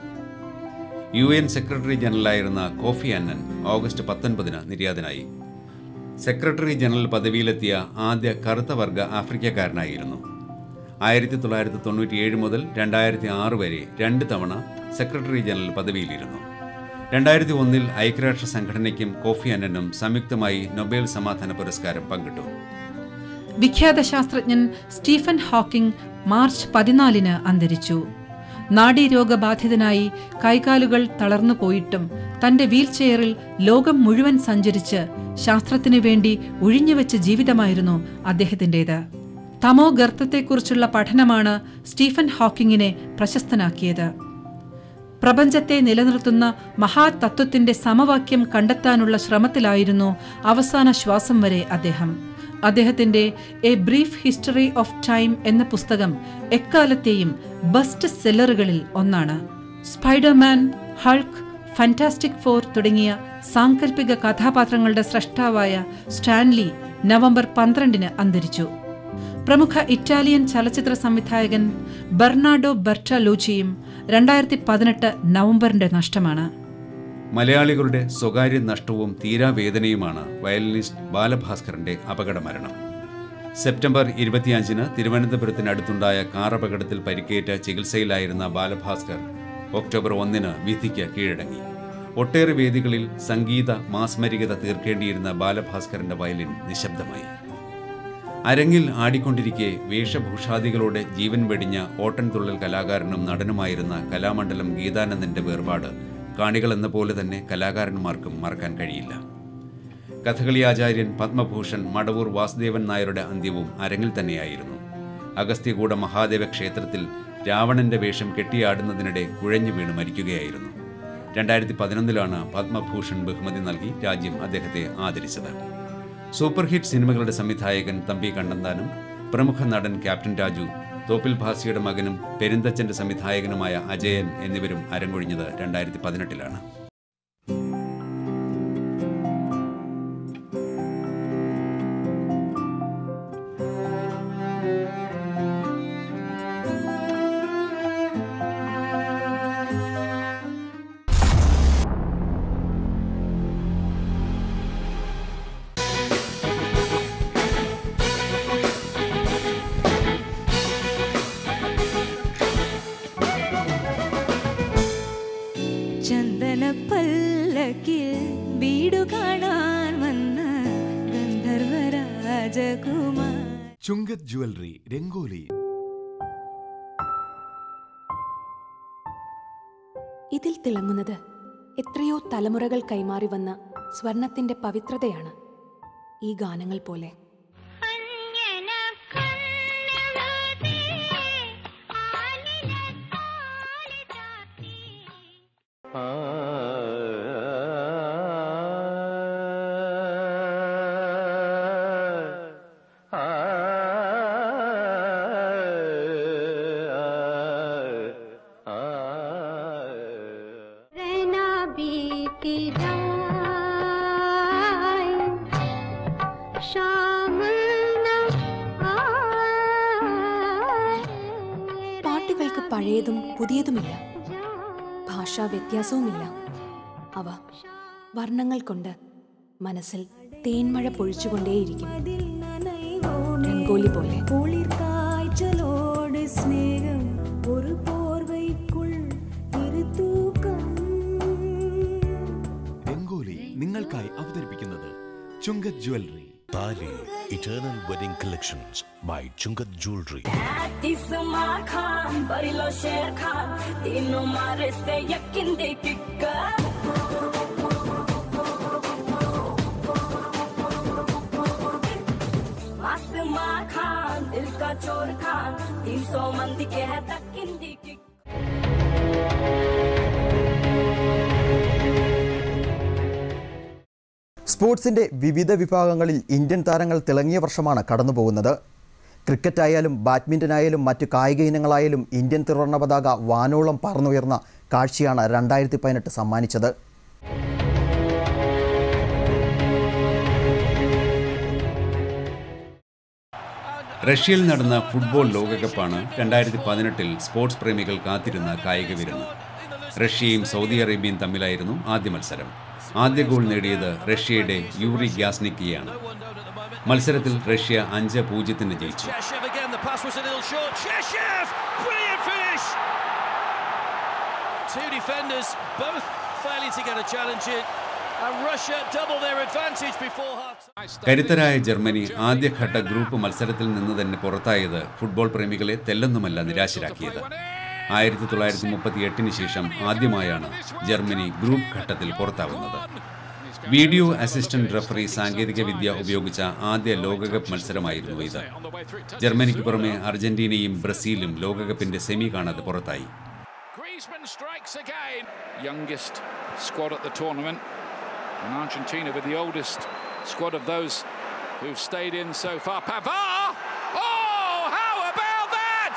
യു എൻ സെക്രട്ടറി ജനറലായിരുന്ന കോഫി അന്നൻ ഓഗസ്റ്റ് പത്തൊൻപതിന് നിര്യാതനായി സെക്രട്ടറി ജനറൽ പദവിയിലെത്തിയ ആദ്യ കറുത്ത വർഗ ആഫ്രിക്കക്കാരനായിരുന്നു ആയിരത്തി തൊള്ളായിരത്തി തൊണ്ണൂറ്റിയേഴ് മുതൽ രണ്ടായിരത്തി ആറ് വരെ രണ്ട് തവണ സെക്രട്ടറി ജനറൽ പദവിയിലിരുന്നു രണ്ടായിരത്തി ഒന്നിൽ ഐക്യരാഷ്ട്ര സംഘടനയ്ക്കും കോഫി അന്നനും സംയുക്തമായി നൊബേൽ സമാധാന പുരസ്കാരം പങ്കിട്ടു വിഖ്യാത ശാസ്ത്രജ്ഞൻ സ്റ്റീഫൻ ഹോക്കിംഗ് മാർച്ച് പതിനാലിന് അന്തരിച്ചു നാഡീരോഗബാധിതനായി കൈകാലുകൾ തളർന്നു പോയിട്ടും തന്റെ വീൽചെയറിൽ ലോകം മുഴുവൻ സഞ്ചരിച്ച് ശാസ്ത്രത്തിനു വേണ്ടി ഒഴിഞ്ഞുവെച്ച ജീവിതമായിരുന്നു അദ്ദേഹത്തിൻ്റെത് തമോ ഗർത്തത്തെക്കുറിച്ചുള്ള പഠനമാണ് സ്റ്റീഫൻ ഹോക്കിങ്ങിനെ പ്രശസ്തനാക്കിയത് പ്രപഞ്ചത്തെ നിലനിർത്തുന്ന മഹാതത്വത്തിന്റെ സമവാക്യം കണ്ടെത്താനുള്ള ശ്രമത്തിലായിരുന്നു അവസാന ശ്വാസം വരെ അദ്ദേഹം അദ്ദേഹത്തിന്റെ a brief history of time എന്ന പുസ്തകം എക്കാലത്തെയും ബെസ്റ്റ് സെല്ലറുകളിൽ ഒന്നാണ് സ്പൈഡർമാൻ ഹൾക്ക് ഫാന്റാസ്റ്റിക് ഫോർ തുടങ്ങിയ സാങ്കല്പിക കഥാപാത്രങ്ങളുടെ സ്രഷ്ടാവായ സ്റ്റാൻലി നവംബർ പന്ത്രണ്ടിന് അന്തരിച്ചു പ്രമുഖ ഇറ്റാലിയൻ ചലച്ചിത്ര സംവിധായകൻ ബെർണാഡോ ബെർട്ടലൂച്ചിയും രണ്ടായിരത്തി പതിനെട്ട് നവംബറിന്റെ നഷ്ടമാണ് മലയാളികളുടെ സ്വകാര്യ നഷ്ടവും തീരാവേദനയുമാണ് വയലിനിസ്റ്റ് ബാലഭാസ്കറിന്റെ അപകടമരണം സെപ്റ്റംബർ ഇരുപത്തിയഞ്ചിന് തിരുവനന്തപുരത്തിനടുത്തുണ്ടായ കാർ അപകടത്തിൽ പരിക്കേറ്റ ചികിത്സയിലായിരുന്ന ബാലഭാസ്കർ ഒക്ടോബർ ഒന്നിന് വിധിക്ക് കീഴടങ്ങി ഒട്ടേറെ വേദികളിൽ സംഗീത മാസ്മരികത തീർക്കേണ്ടിയിരുന്ന ബാലഭാസ്കറിന്റെ വയലിൻ നിശബ്ദമായി അരങ്ങിൽ ആടിക്കൊണ്ടിരിക്കെ വേഷഭൂഷാദികളോടെ ജീവൻ വെടിഞ്ഞ ഓട്ടൻതുള്ളൽ കലാകാരനും നടനുമായിരുന്ന കലാമണ്ഡലം ഗീതാനന്ദന്റെ വേർപാട് കാണികളെന്ന പോലെ തന്നെ കലാകാരന്മാർക്കും മറക്കാൻ കഴിയില്ല കഥകളി ആചാര്യൻ പത്മഭൂഷൺ മടവൂർ വാസുദേവൻ നായരുടെ അന്ത്യവും അരങ്ങിൽ തന്നെയായിരുന്നു അഗസ്ത്യകൂട മഹാദേവ ക്ഷേത്രത്തിൽ രാവണന്റെ വേഷം കെട്ടിയാടുന്നതിനിടെ കുഴഞ്ഞു വീണ് മരിക്കുകയായിരുന്നു രണ്ടായിരത്തി പതിനൊന്നിലാണ് പത്മഭൂഷൺ ബഹുമതി നൽകി രാജ്യം അദ്ദേഹത്തെ ആദരിച്ചത് സൂപ്പർ ഹിറ്റ് സിനിമകളുടെ സംവിധായകൻ തമ്പി കണ്ണന്താനം പ്രമുഖ നടൻ ക്യാപ്റ്റൻ രാജു തോപ്പിൽ ഭാസിയുടെ മകനും പെരുന്തച്ചന്റെ സംവിധായകനുമായ അജയൻ എന്നിവരും അരങ്ങൊഴിഞ്ഞത് രണ്ടായിരത്തി പതിനെട്ടിലാണ് ചന്ദന പല്ലക്കിൽ വീടു കാണാൻ വന്ന ഗന്ധർവരാജകുമാർ ചുങ്കത് ജ്വല്ലറി രംഗോലി ഇതിൽ തിളങ്ങുന്നത് എത്രയോ തലമുറകൾ കൈമാറി വന്ന സ്വർണത്തിന്റെ പവിത്രതയാണ് ഈ ഗാനങ്ങൾ പോലെ रहना बीती जाए शाम न आए പാട്ടുകൾക്ക് പഴയതും പുതിയതുമില്ല ഭാഷാ വ്യത്യാസവുമില്ല അവ വർണ്ണങ്ങൾ കൊണ്ട് മനസ്സിൽ തേന്മഴ പൊഴിച്ചുകൊണ്ടേയിരിക്കും രംഗോലി പോലെ குளிர் காய்ச்சலோடு ஸ்நேகம் ஒரு போர்வைக்குள் இரு தூக்கம் രംഗോലി നിങ്ങൾക്കായി അവതരിപ്പിക്കുന്നത് Chungath jewellery Bali Eternal Wedding Collections by Chungat Jewelry. Tisma Khan, Barilo Sher Khan, Tino Mares de Yakin de Kika. Masma Khan, Dil ka Chor Khan, Tin so mandi ke hai takin di Kika. സ്പോർട്സിന്റെ വിവിധ വിഭാഗങ്ങളിൽ Indian താരങ്ങൾ തിളങ്ങിയ വർഷമാണ് കടന്നുപോകുന്നത് cricket ആയാലും badminton ആയാലും മറ്റ് കായിക ഇനങ്ങളായാലും ഇന്ത്യൻ ത്രിവർണ്ണ പതാക വാനോളം പറന്നുയർന്ന കാഴ്ചയാണ് രണ്ടായിരത്തി പതിനെട്ട് സമ്മാനിച്ചത് റഷ്യയിൽ നടന്ന ഫുട്ബോൾ ലോകകപ്പാണ് രണ്ടായിരത്തി പതിനെട്ടിൽ സ്പോർട്സ് പ്രേമികൾ കാത്തിരുന്ന കായിക വിരുന്ന് റഷ്യയും സൗദി അറേബ്യയും തമ്മിലായിരുന്നു ആദ്യ മത്സരം ആദ്യ ഗോൾ നേടിയത് റഷ്യയുടെ യൂറി ഗ്യാസ്നിക്കിയാണ് മത്സരത്തിൽ റഷ്യ അഞ്ച് പൂജ്യത്തിന് ജയിച്ചു Cheshev again, the pass was a little short. Cheshev! Brilliant finish! Two defenders, both failing to get a challenge in. And Russia double their advantage before half കരുത്തരായ ജർമ്മനി ആദ്യഘട്ട group മത്സരത്തിൽ നിന്ന് തന്നെ പുറത്തായത് ഫുട്ബോൾ പ്രേമികളെ തെല്ലൊന്നുമല്ല നിരാശരാക്കിയത് ആയിരത്തി തൊള്ളായിരത്തി മുപ്പത്തി എട്ടിന് ശേഷം ആദ്യമായാണ് ജർമ്മനി ഗ്രൂപ്പ് ഘട്ടത്തിൽ പുറത്താവുന്നത് വീഡിയോ അസിസ്റ്റന്റ് റഫറി സാങ്കേതിക വിദ്യ ഉപയോഗിച്ച ആദ്യ ലോകകപ്പ് മത്സരമായിരുന്നു ഇത് ജർമ്മനിക്ക് പുറമെ അർജന്റീനയും ബ്രസീലും ലോകകപ്പിന്റെ സെമി കാണാതെ പുറത്തായി Griezmann strikes again. Youngest squad at the tournament. And Argentina with the oldest squad of those who've stayed in so far. Pavard! Oh, how about that?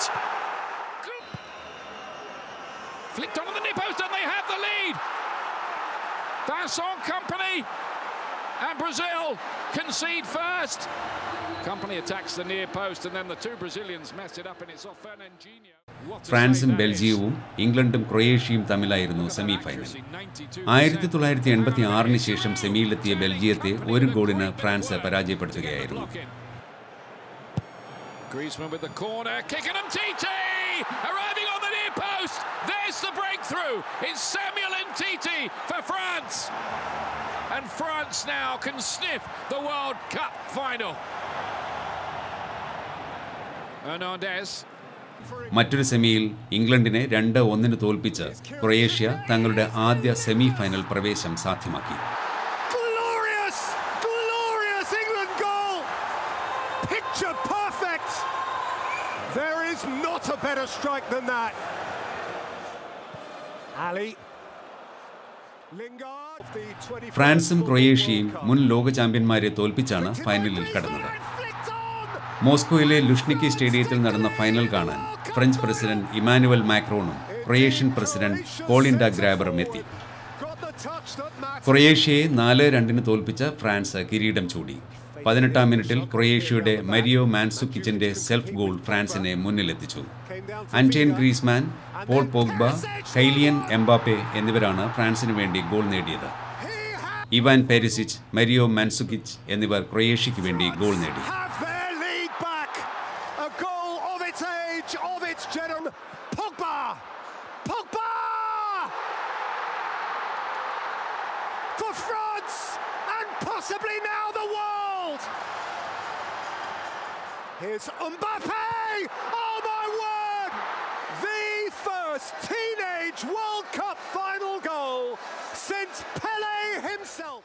Flicked onto the near post and they have the lead. Vincent Company and Brazil concede first. Company attacks the near post, and then the two Brazilians mess it up, and it's off Fernandinho. What a ഫ്രാൻസും save that is. ബെൽജിയവും ഇംഗ്ലണ്ടും ക്രൊയേഷ്യയും തമ്മിലായിരുന്നു semi final ആയിരത്തി തൊള്ളായിരത്തി എൺപത്തി ആറിന് ശേഷം സെമിയിലെത്തിയ ബെൽജിയത്തെ ഒരു ഗോളിന് ഫ്രാൻസ് പരാജയപ്പെടുത്തുകയായിരുന്നു Griezmann with the corner, kicking him Titi! Arriving on the near post! There's the breakthrough! It's Samuel and Titi for France! And France now can sniff the World Cup final. Hernandez. മറ്റൊരു സെമിയിൽ ഇംഗ്ലണ്ടിനെ രണ്ട് ഒന്നിന് തോൽപ്പിച്ച് Croatia തങ്ങളുടെ ആദ്യ semi final പ്രവേശം സാധ്യമാക്കി Glorious! Glorious England goal! Picture perfect! There is not a better strike than that. Ali. Lingard, the 24 ഫ്രാൻസും ക്രൊയേഷ്യയും മുൻ ലോക ചാമ്പ്യന്മാരെ തോൽപ്പിച്ചാണ് ഫൈനലിൽ കടന്നത് മോസ്കോയിലെ ലുഷ്നിക്കി സ്റ്റേഡിയത്തിൽ നടന്ന ഫൈനൽ കാണാൻ ഫ്രഞ്ച് പ്രസിഡന്റ് ഇമാനുവൽ മാക്രോണും ക്രൊയേഷ്യൻ പ്രസിഡന്റ് കോളിൻഡ ഗ്രാബറും എത്തി ക്രൊയേഷ്യയെ നാല് രണ്ടിന് തോൽപ്പിച്ച ഫ്രാൻസ് കിരീടം ചൂടി പതിനെട്ടാം മിനിറ്റിൽ ക്രൊയേഷ്യയുടെ മരിയോ മാൻസുക്കിച്ചിന്റെ സെൽഫ് ഗോൾ ഫ്രാൻസിനെ മുന്നിലെത്തിച്ചു Antoine Griezmann Paul Pogba Kylian Mbappe എന്നിവരാണ് ഫ്രാൻസിന് വേണ്ടി ഗോൾ നേടിയത് ഇവാൻ പെരിസിച്ച് മരിയോ മാൻസുക്കിച്ച് എന്നിവർ ക്രൊയേഷ്യയ്ക്ക് വേണ്ടി ഗോൾ നേടി their lead back. A goal of its age, of its generation. Pogba! Pogba! For France and possibly now the world! Here's Mbappe! Oh my word! The first teenage World Cup final goal since Pele himself.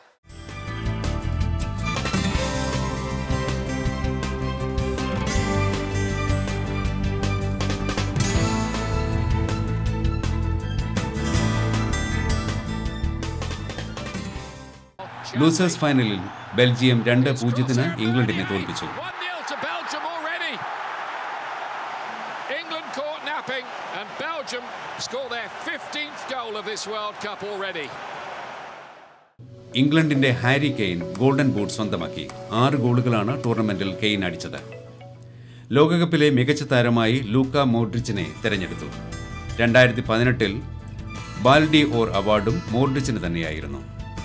Losers ഫൈനലിൽ Belgium രണ്ട് പൂജ്യത്തിന് ഇംഗ്ലണ്ടിനെ തോൽപ്പിച്ചു 1 0 to Belgium already. England caught napping, and Belgium score their 15th goal of this World Cup already. ഇംഗ്ലണ്ടിന്റെ Harry Kane golden boot സ്വന്തമാക്കി ആറ് ഗോളുകളാണ് ടൂർണമെന്റിൽ Kane അടിച്ചത് ലോകകപ്പിലെ മികച്ച താരമായി ലൂക്ക മോഡ്രിച്ചിനെ തെരഞ്ഞെടുത്തു രണ്ടായിരത്തി പതിനെട്ടിൽ ബാൽഡി ഓർ അവാർഡും മോഡ്രിച്ചിന് തന്നെയായിരുന്നു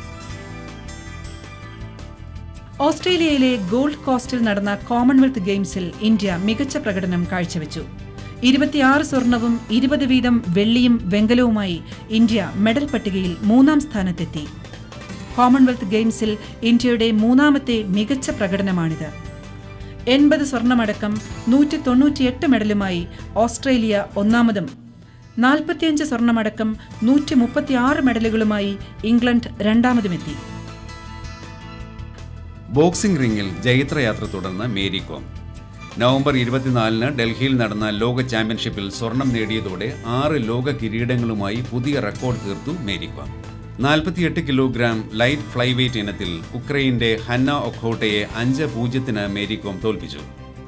ഓസ്ട്രേലിയയിലെ ഗോൾഡ് കോസ്റ്റിൽ നടന്ന കോമൺവെൽത്ത് ഗെയിംസിൽ ഇന്ത്യ മികച്ച പ്രകടനം കാഴ്ചവെച്ചു ഇരുപത്തിയാറ് സ്വർണവും ഇരുപത് വീതം വെള്ളിയും വെങ്കലവുമായി ഇന്ത്യ മെഡൽ പട്ടികയിൽ മൂന്നാം സ്ഥാനത്തെത്തി കോമൺവെൽത്ത് ഗെയിംസിൽ ഇന്ത്യയുടെ മൂന്നാമത്തെ മികച്ച പ്രകടനമാണിത് എൺപത് സ്വർണമടക്കം നൂറ്റി തൊണ്ണൂറ്റിയെട്ട് മെഡലുമായി ഓസ്ട്രേലിയ ഒന്നാമതും നാൽപ്പത്തിയഞ്ച് സ്വർണമടക്കം നൂറ്റി മുപ്പത്തിയാറ് മെഡലുകളുമായി ഇംഗ്ലണ്ട് രണ്ടാമതുമെത്തി ബോക്സിംഗ് റിംഗിൽ ജൈത്രയാത്ര തുടർന്ന് മേരി കോം നവംബർ ഇരുപത്തിനാലിന് ഡൽഹിയിൽ നടന്ന ലോക ചാമ്പ്യൻഷിപ്പിൽ സ്വർണം നേടിയതോടെ ആറ് ലോക കിരീടങ്ങളുമായി പുതിയ റെക്കോർഡ് തീർത്തു മേരി കോം നാൽപ്പത്തിയെട്ട് കിലോഗ്രാം ലൈറ്റ് ഫ്ലൈവെയ്റ്റ് ഇനത്തിൽ ഉക്രൈന്റെ ഹന്ന ഒഖോട്ടയെ അഞ്ച് പൂജ്യത്തിന് മേരി കോം തോൽപ്പിച്ചു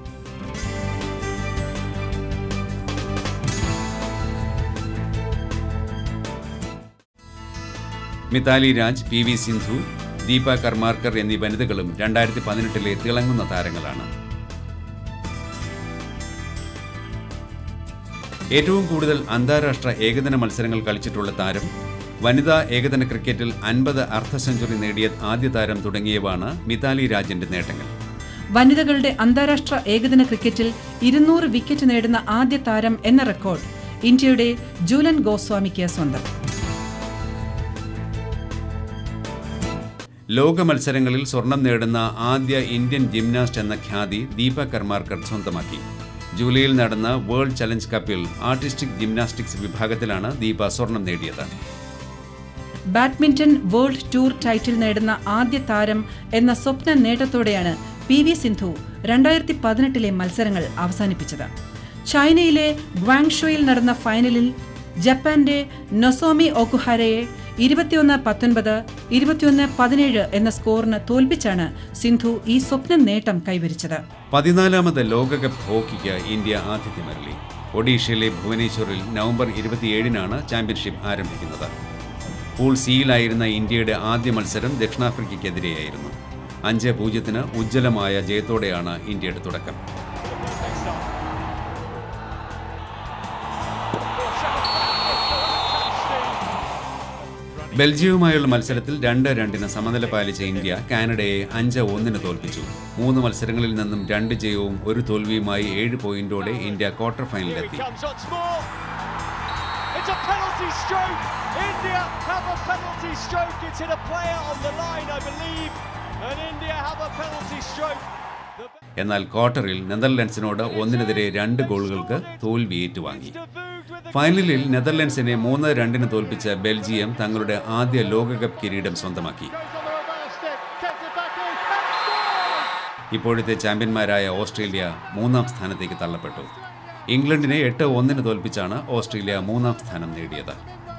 മിതാലി രാജ് പി വി സിന്ധു ദീപ കർമാർക്കർ എന്നീ വനിതകളും രണ്ടായിരത്തി പതിനെട്ടിലെ തിളങ്ങുന്ന താരങ്ങളാണ് ഏറ്റവും കൂടുതൽ അന്താരാഷ്ട്ര ഏകദിന മത്സരങ്ങൾ കളിച്ചിട്ടുള്ള താരം വനിതാ ഏകദിന ക്രിക്കറ്റിൽ അൻപത് അർദ്ധ സെഞ്ചുറി നേടിയ ആദ്യ താരം തുടങ്ങിയവാണ് മിതാലി രാജിന്റെ നേട്ടങ്ങൾ വനിതകളുടെ അന്താരാഷ്ട്ര ഏകദിന ക്രിക്കറ്റിൽ ഇരുന്നൂറ് വിക്കറ്റ് നേടുന്ന ആദ്യ താരം എന്ന റെക്കോർഡ് ഇന്ത്യയുടെ ജൂലൻ ഗോസ്വാമിക്ക് സ്വന്തം ലോക മത്സരങ്ങളിൽ സ്വർണം നേടുന്ന ആദ്യ ഇന്ത്യൻ ജിംനാസ്റ്റ് എന്ന ഖ്യാതി ദീപ കർമാർക്കർ സ്വന്തമാക്കി ജൂലൈയിൽ നടന്ന വേൾഡ് ചലഞ്ച് കപ്പിൽ ആർട്ടിസ്റ്റിക് ജിംനാസ്റ്റിക്സ് വിഭാഗത്തിലാണ് ദീപ സ്വർണം നേടിയത് ബാഡ്മിന്റൺ വേൾഡ് ടൂർ ടൈറ്റിൽ നേടുന്ന ആദ്യ താരം എന്ന സ്വപ്ന നേട്ടത്തോടെയാണ് പി വി സിന്ധു രണ്ടായിരത്തി പതിനെട്ടിലെ മത്സരങ്ങൾ അവസാനിപ്പിച്ചത് ചൈനയിലെ ഗ്വാങ്ഷോയിൽ നടന്ന ഫൈനലിൽ ജപ്പാന്റെ നൊസോമി ഒക്കുഹാരയെ ഇരുപത്തിയൊന്ന് പത്തൊൻപത് ഇരുപത്തിയൊന്ന് പതിനേഴ് എന്ന സ്കോറിന് തോൽപ്പിച്ചാണ് സിന്ധു ഈ സ്വപ്ന നേട്ടം കൈവരിച്ചത് പതിനാലാമത് ലോകകപ്പ് ഹോക്കിക്ക് ഇന്ത്യ ആതിഥ്യമരളി ഒഡീഷയിലെ ഭുവനേശ്വറിൽ നവംബർ ഇരുപത്തിയേഴിനാണ് ചാമ്പ്യൻഷിപ്പ് ആരംഭിക്കുന്നത് പൂൾ സിയിലായിരുന്ന ഇന്ത്യയുടെ ആദ്യ മത്സരം ദക്ഷിണാഫ്രിക്കയ്ക്കെതിരെയായിരുന്നു അഞ്ച് പൂജ്യത്തിന് ഉജ്ജ്വലമായ ജയത്തോടെയാണ് ഇന്ത്യയുടെ തുടക്കം ബെൽജിയവുമായുള്ള മത്സരത്തിൽ രണ്ട് രണ്ടിന് സമനില പാലിച്ച ഇന്ത്യ കാനഡയെ അഞ്ച് ഒന്നിന് തോൽപ്പിച്ചു മൂന്ന് മത്സരങ്ങളിൽ നിന്നും രണ്ട് ജയവും ഒരു തോൽവിയുമായി ഏഴ് പോയിന്റോടെ ഇന്ത്യ ക്വാർട്ടർ ഫൈനലിലെത്തി comes once more. It's a penalty stroke. India have a penalty stroke. It's hit a player on the line, I believe. And India have a penalty stroke. എന്നാൽ ക്വാർട്ടറിൽ നെതർലൻഡ്സിനോട് ഒന്നിനെതിരെ രണ്ട് ഗോളുകൾക്ക് തോൽവി ഏറ്റുവാങ്ങി ഫൈനലിൽ നെതർലൻഡ്സിനെ മൂന്ന് രണ്ടിന് തോൽപ്പിച്ച ബെൽജിയം തങ്ങളുടെ ആദ്യ ലോകകപ്പ് കിരീടം സ്വന്തമാക്കി ഇപ്പോഴത്തെ ചാമ്പ്യന്മാരായ ഓസ്ട്രേലിയ മൂന്നാം സ്ഥാനത്തേക്ക് തള്ളപ്പെട്ടു ഇംഗ്ലണ്ടിനെ എട്ട് ഒന്നിന് തോൽപ്പിച്ചാണ് ഓസ്ട്രേലിയ മൂന്നാം സ്ഥാനം നേടിയത്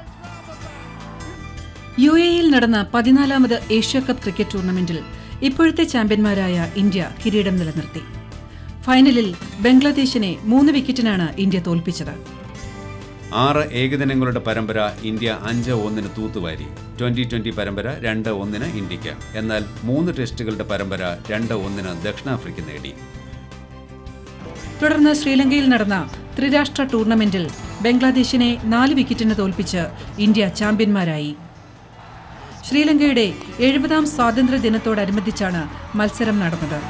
യു എയിൽ നടന്ന പതിനാലാമത് ഏഷ്യ കപ്പ് ക്രിക്കറ്റ് ടൂർണമെന്റിൽ ഇപ്പോഴത്തെ ചാമ്പ്യന്മാരായ ഇന്ത്യ കിരീടം നിലനിർത്തി ഫൈനലിൽ ബംഗ്ലാദേശിനെ മൂന്ന് വിക്കറ്റിനാണ് ഇന്ത്യ തോൽപ്പിച്ചത് ആറ് ഏകദിനങ്ങളുടെ പരമ്പര ഇന്ത്യ അഞ്ച് ഒന്നിന് തൂത്തുവാരി ട്വന്റി ട്വന്റി പരമ്പര രണ്ട് ഒന്നിന് ഇന്ത്യക്ക് എന്നാൽ മൂന്ന് ടെസ്റ്റുകളുടെ പരമ്പര രണ്ട് ഒന്നിന് ദക്ഷിണാഫ്രിക്ക നേടി തുടർന്ന് ശ്രീലങ്കയിൽ നടന്ന ത്രിരാഷ്ട്ര ടൂർണമെന്റിൽ ബംഗ്ലാദേശിനെ നാല് വിക്കറ്റിന് തോൽപ്പിച്ച് ഇന്ത്യ ചാമ്പ്യന്മാരായി ശ്രീലങ്കയുടെ എഴുപതാം സ്വാതന്ത്ര്യ ദിനത്തോടനുബന്ധിച്ചാണ് മത്സരം നടന്നത്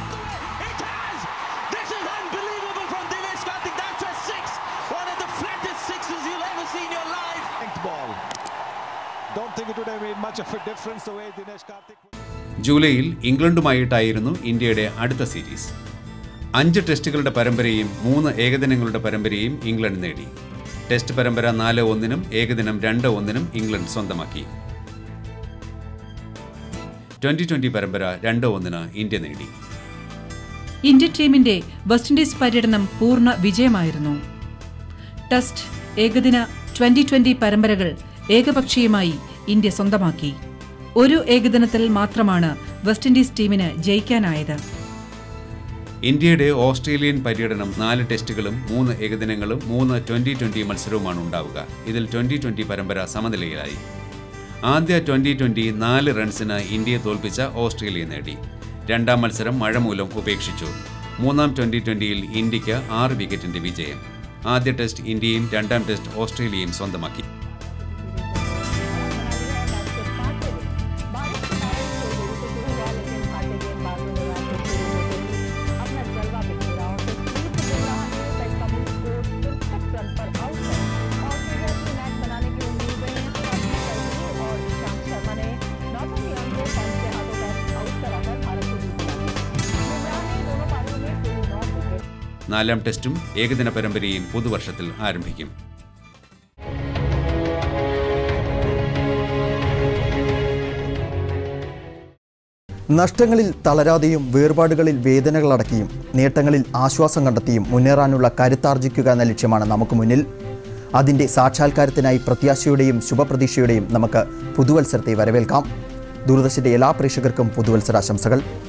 One of the flattest sixes you'll ever see in your life. Ball. Don't think it would have made much of a difference the way Dinesh Karthik. ജൂലൈയിൽ ഇംഗ്ലണ്ടുമായിട്ടായിരുന്നു ഇന്ത്യയുടെ അടുത്ത സീരീസ് അഞ്ച് ടെസ്റ്റുകളുടെ പരമ്പരയും മൂന്ന് ഏകദിനങ്ങളുടെ പരമ്പരയും ഇംഗ്ലണ്ട് നേടി ടെസ്റ്റ് പരമ്പര നാല് ഒന്നിനും ഏകദിനം രണ്ട് ഒന്നിനും ഇംഗ്ലണ്ട് സ്വന്തമാക്കി ട്വന്റി ട്വന്റി പരമ്പര രണ്ട് ഒന്നിന് ഇന്ത്യ നേടി ഇന്ത്യൻ ടീമിന്റെ വെസ്റ്റ് ഇൻഡീസ് പര്യടനം പൂർണ്ണ വിജയമായിരുന്നു ടെസ്റ്റ് ഏകദിന ട്വന്റി ട്വന്റി പരമ്പരകൾ ഏകപക്ഷീയമായി ഇന്ത്യ സ്വന്തമാക്കി ഒരു ഏകദിനത്തിൽ മാത്രമാണ് വെസ്റ്റ് ഇൻഡീസ് ടീമിന് ജയിക്കാനായത് ഇന്ത്യയുടെ ഓസ്ട്രേലിയൻ പര്യടനം നാല് ടെസ്റ്റുകളും മൂന്ന് ഏകദിനങ്ങളും മൂന്ന് ട്വന്റി ട്വന്റി മത്സരവുമാണ് ഉണ്ടാവുക ഇതിൽ ട്വന്റി ട്വന്റി പരമ്പര സമനിലയിലായി ആദ്യ ട്വന്റി ട്വന്റി നാല് റൺസിന് ഇന്ത്യയെ തോൽപ്പിച്ച ഓസ്ട്രേലിയ നേടി രണ്ടാം മത്സരം മഴ മൂലം ഉപേക്ഷിച്ചു മൂന്നാം ട്വന്റി ട്വന്റിയിൽ ഇന്ത്യക്ക് ആറ് വിക്കറ്റിന്റെ വിജയം ആദ്യ ടെസ്റ്റ് ഇന്ത്യയും രണ്ടാം ടെസ്റ്റ് ഓസ്ട്രേലിയയും സ്വന്തമാക്കി നാലാം ടെസ്റ്റും ഏകദിന പരമ്പരയും പുതുവർഷത്തിൽ ആരംഭിക്കും നഷ്ടങ്ങളിൽ തളരാതെയും വേർപാടുകളിൽ വേദനകളടക്കിയും നേട്ടങ്ങളിൽ ആശ്വാസം കണ്ടെത്തിയും മുന്നേറാനുള്ള കരുത്താർജിക്കുക എന്ന ലക്ഷ്യമാണ് നമുക്ക് മുന്നിൽ അതിൻ്റെ സാക്ഷാത്കാരത്തിനായി പ്രത്യാശയുടെയും ശുഭപ്രതീക്ഷയുടെയും നമുക്ക് പുതുവത്സരത്തെ വരവേൽക്കാം ദൂരദർശൻ്റെ എല്ലാ പ്രേക്ഷകർക്കും പുതുവത്സരാശംസകൾ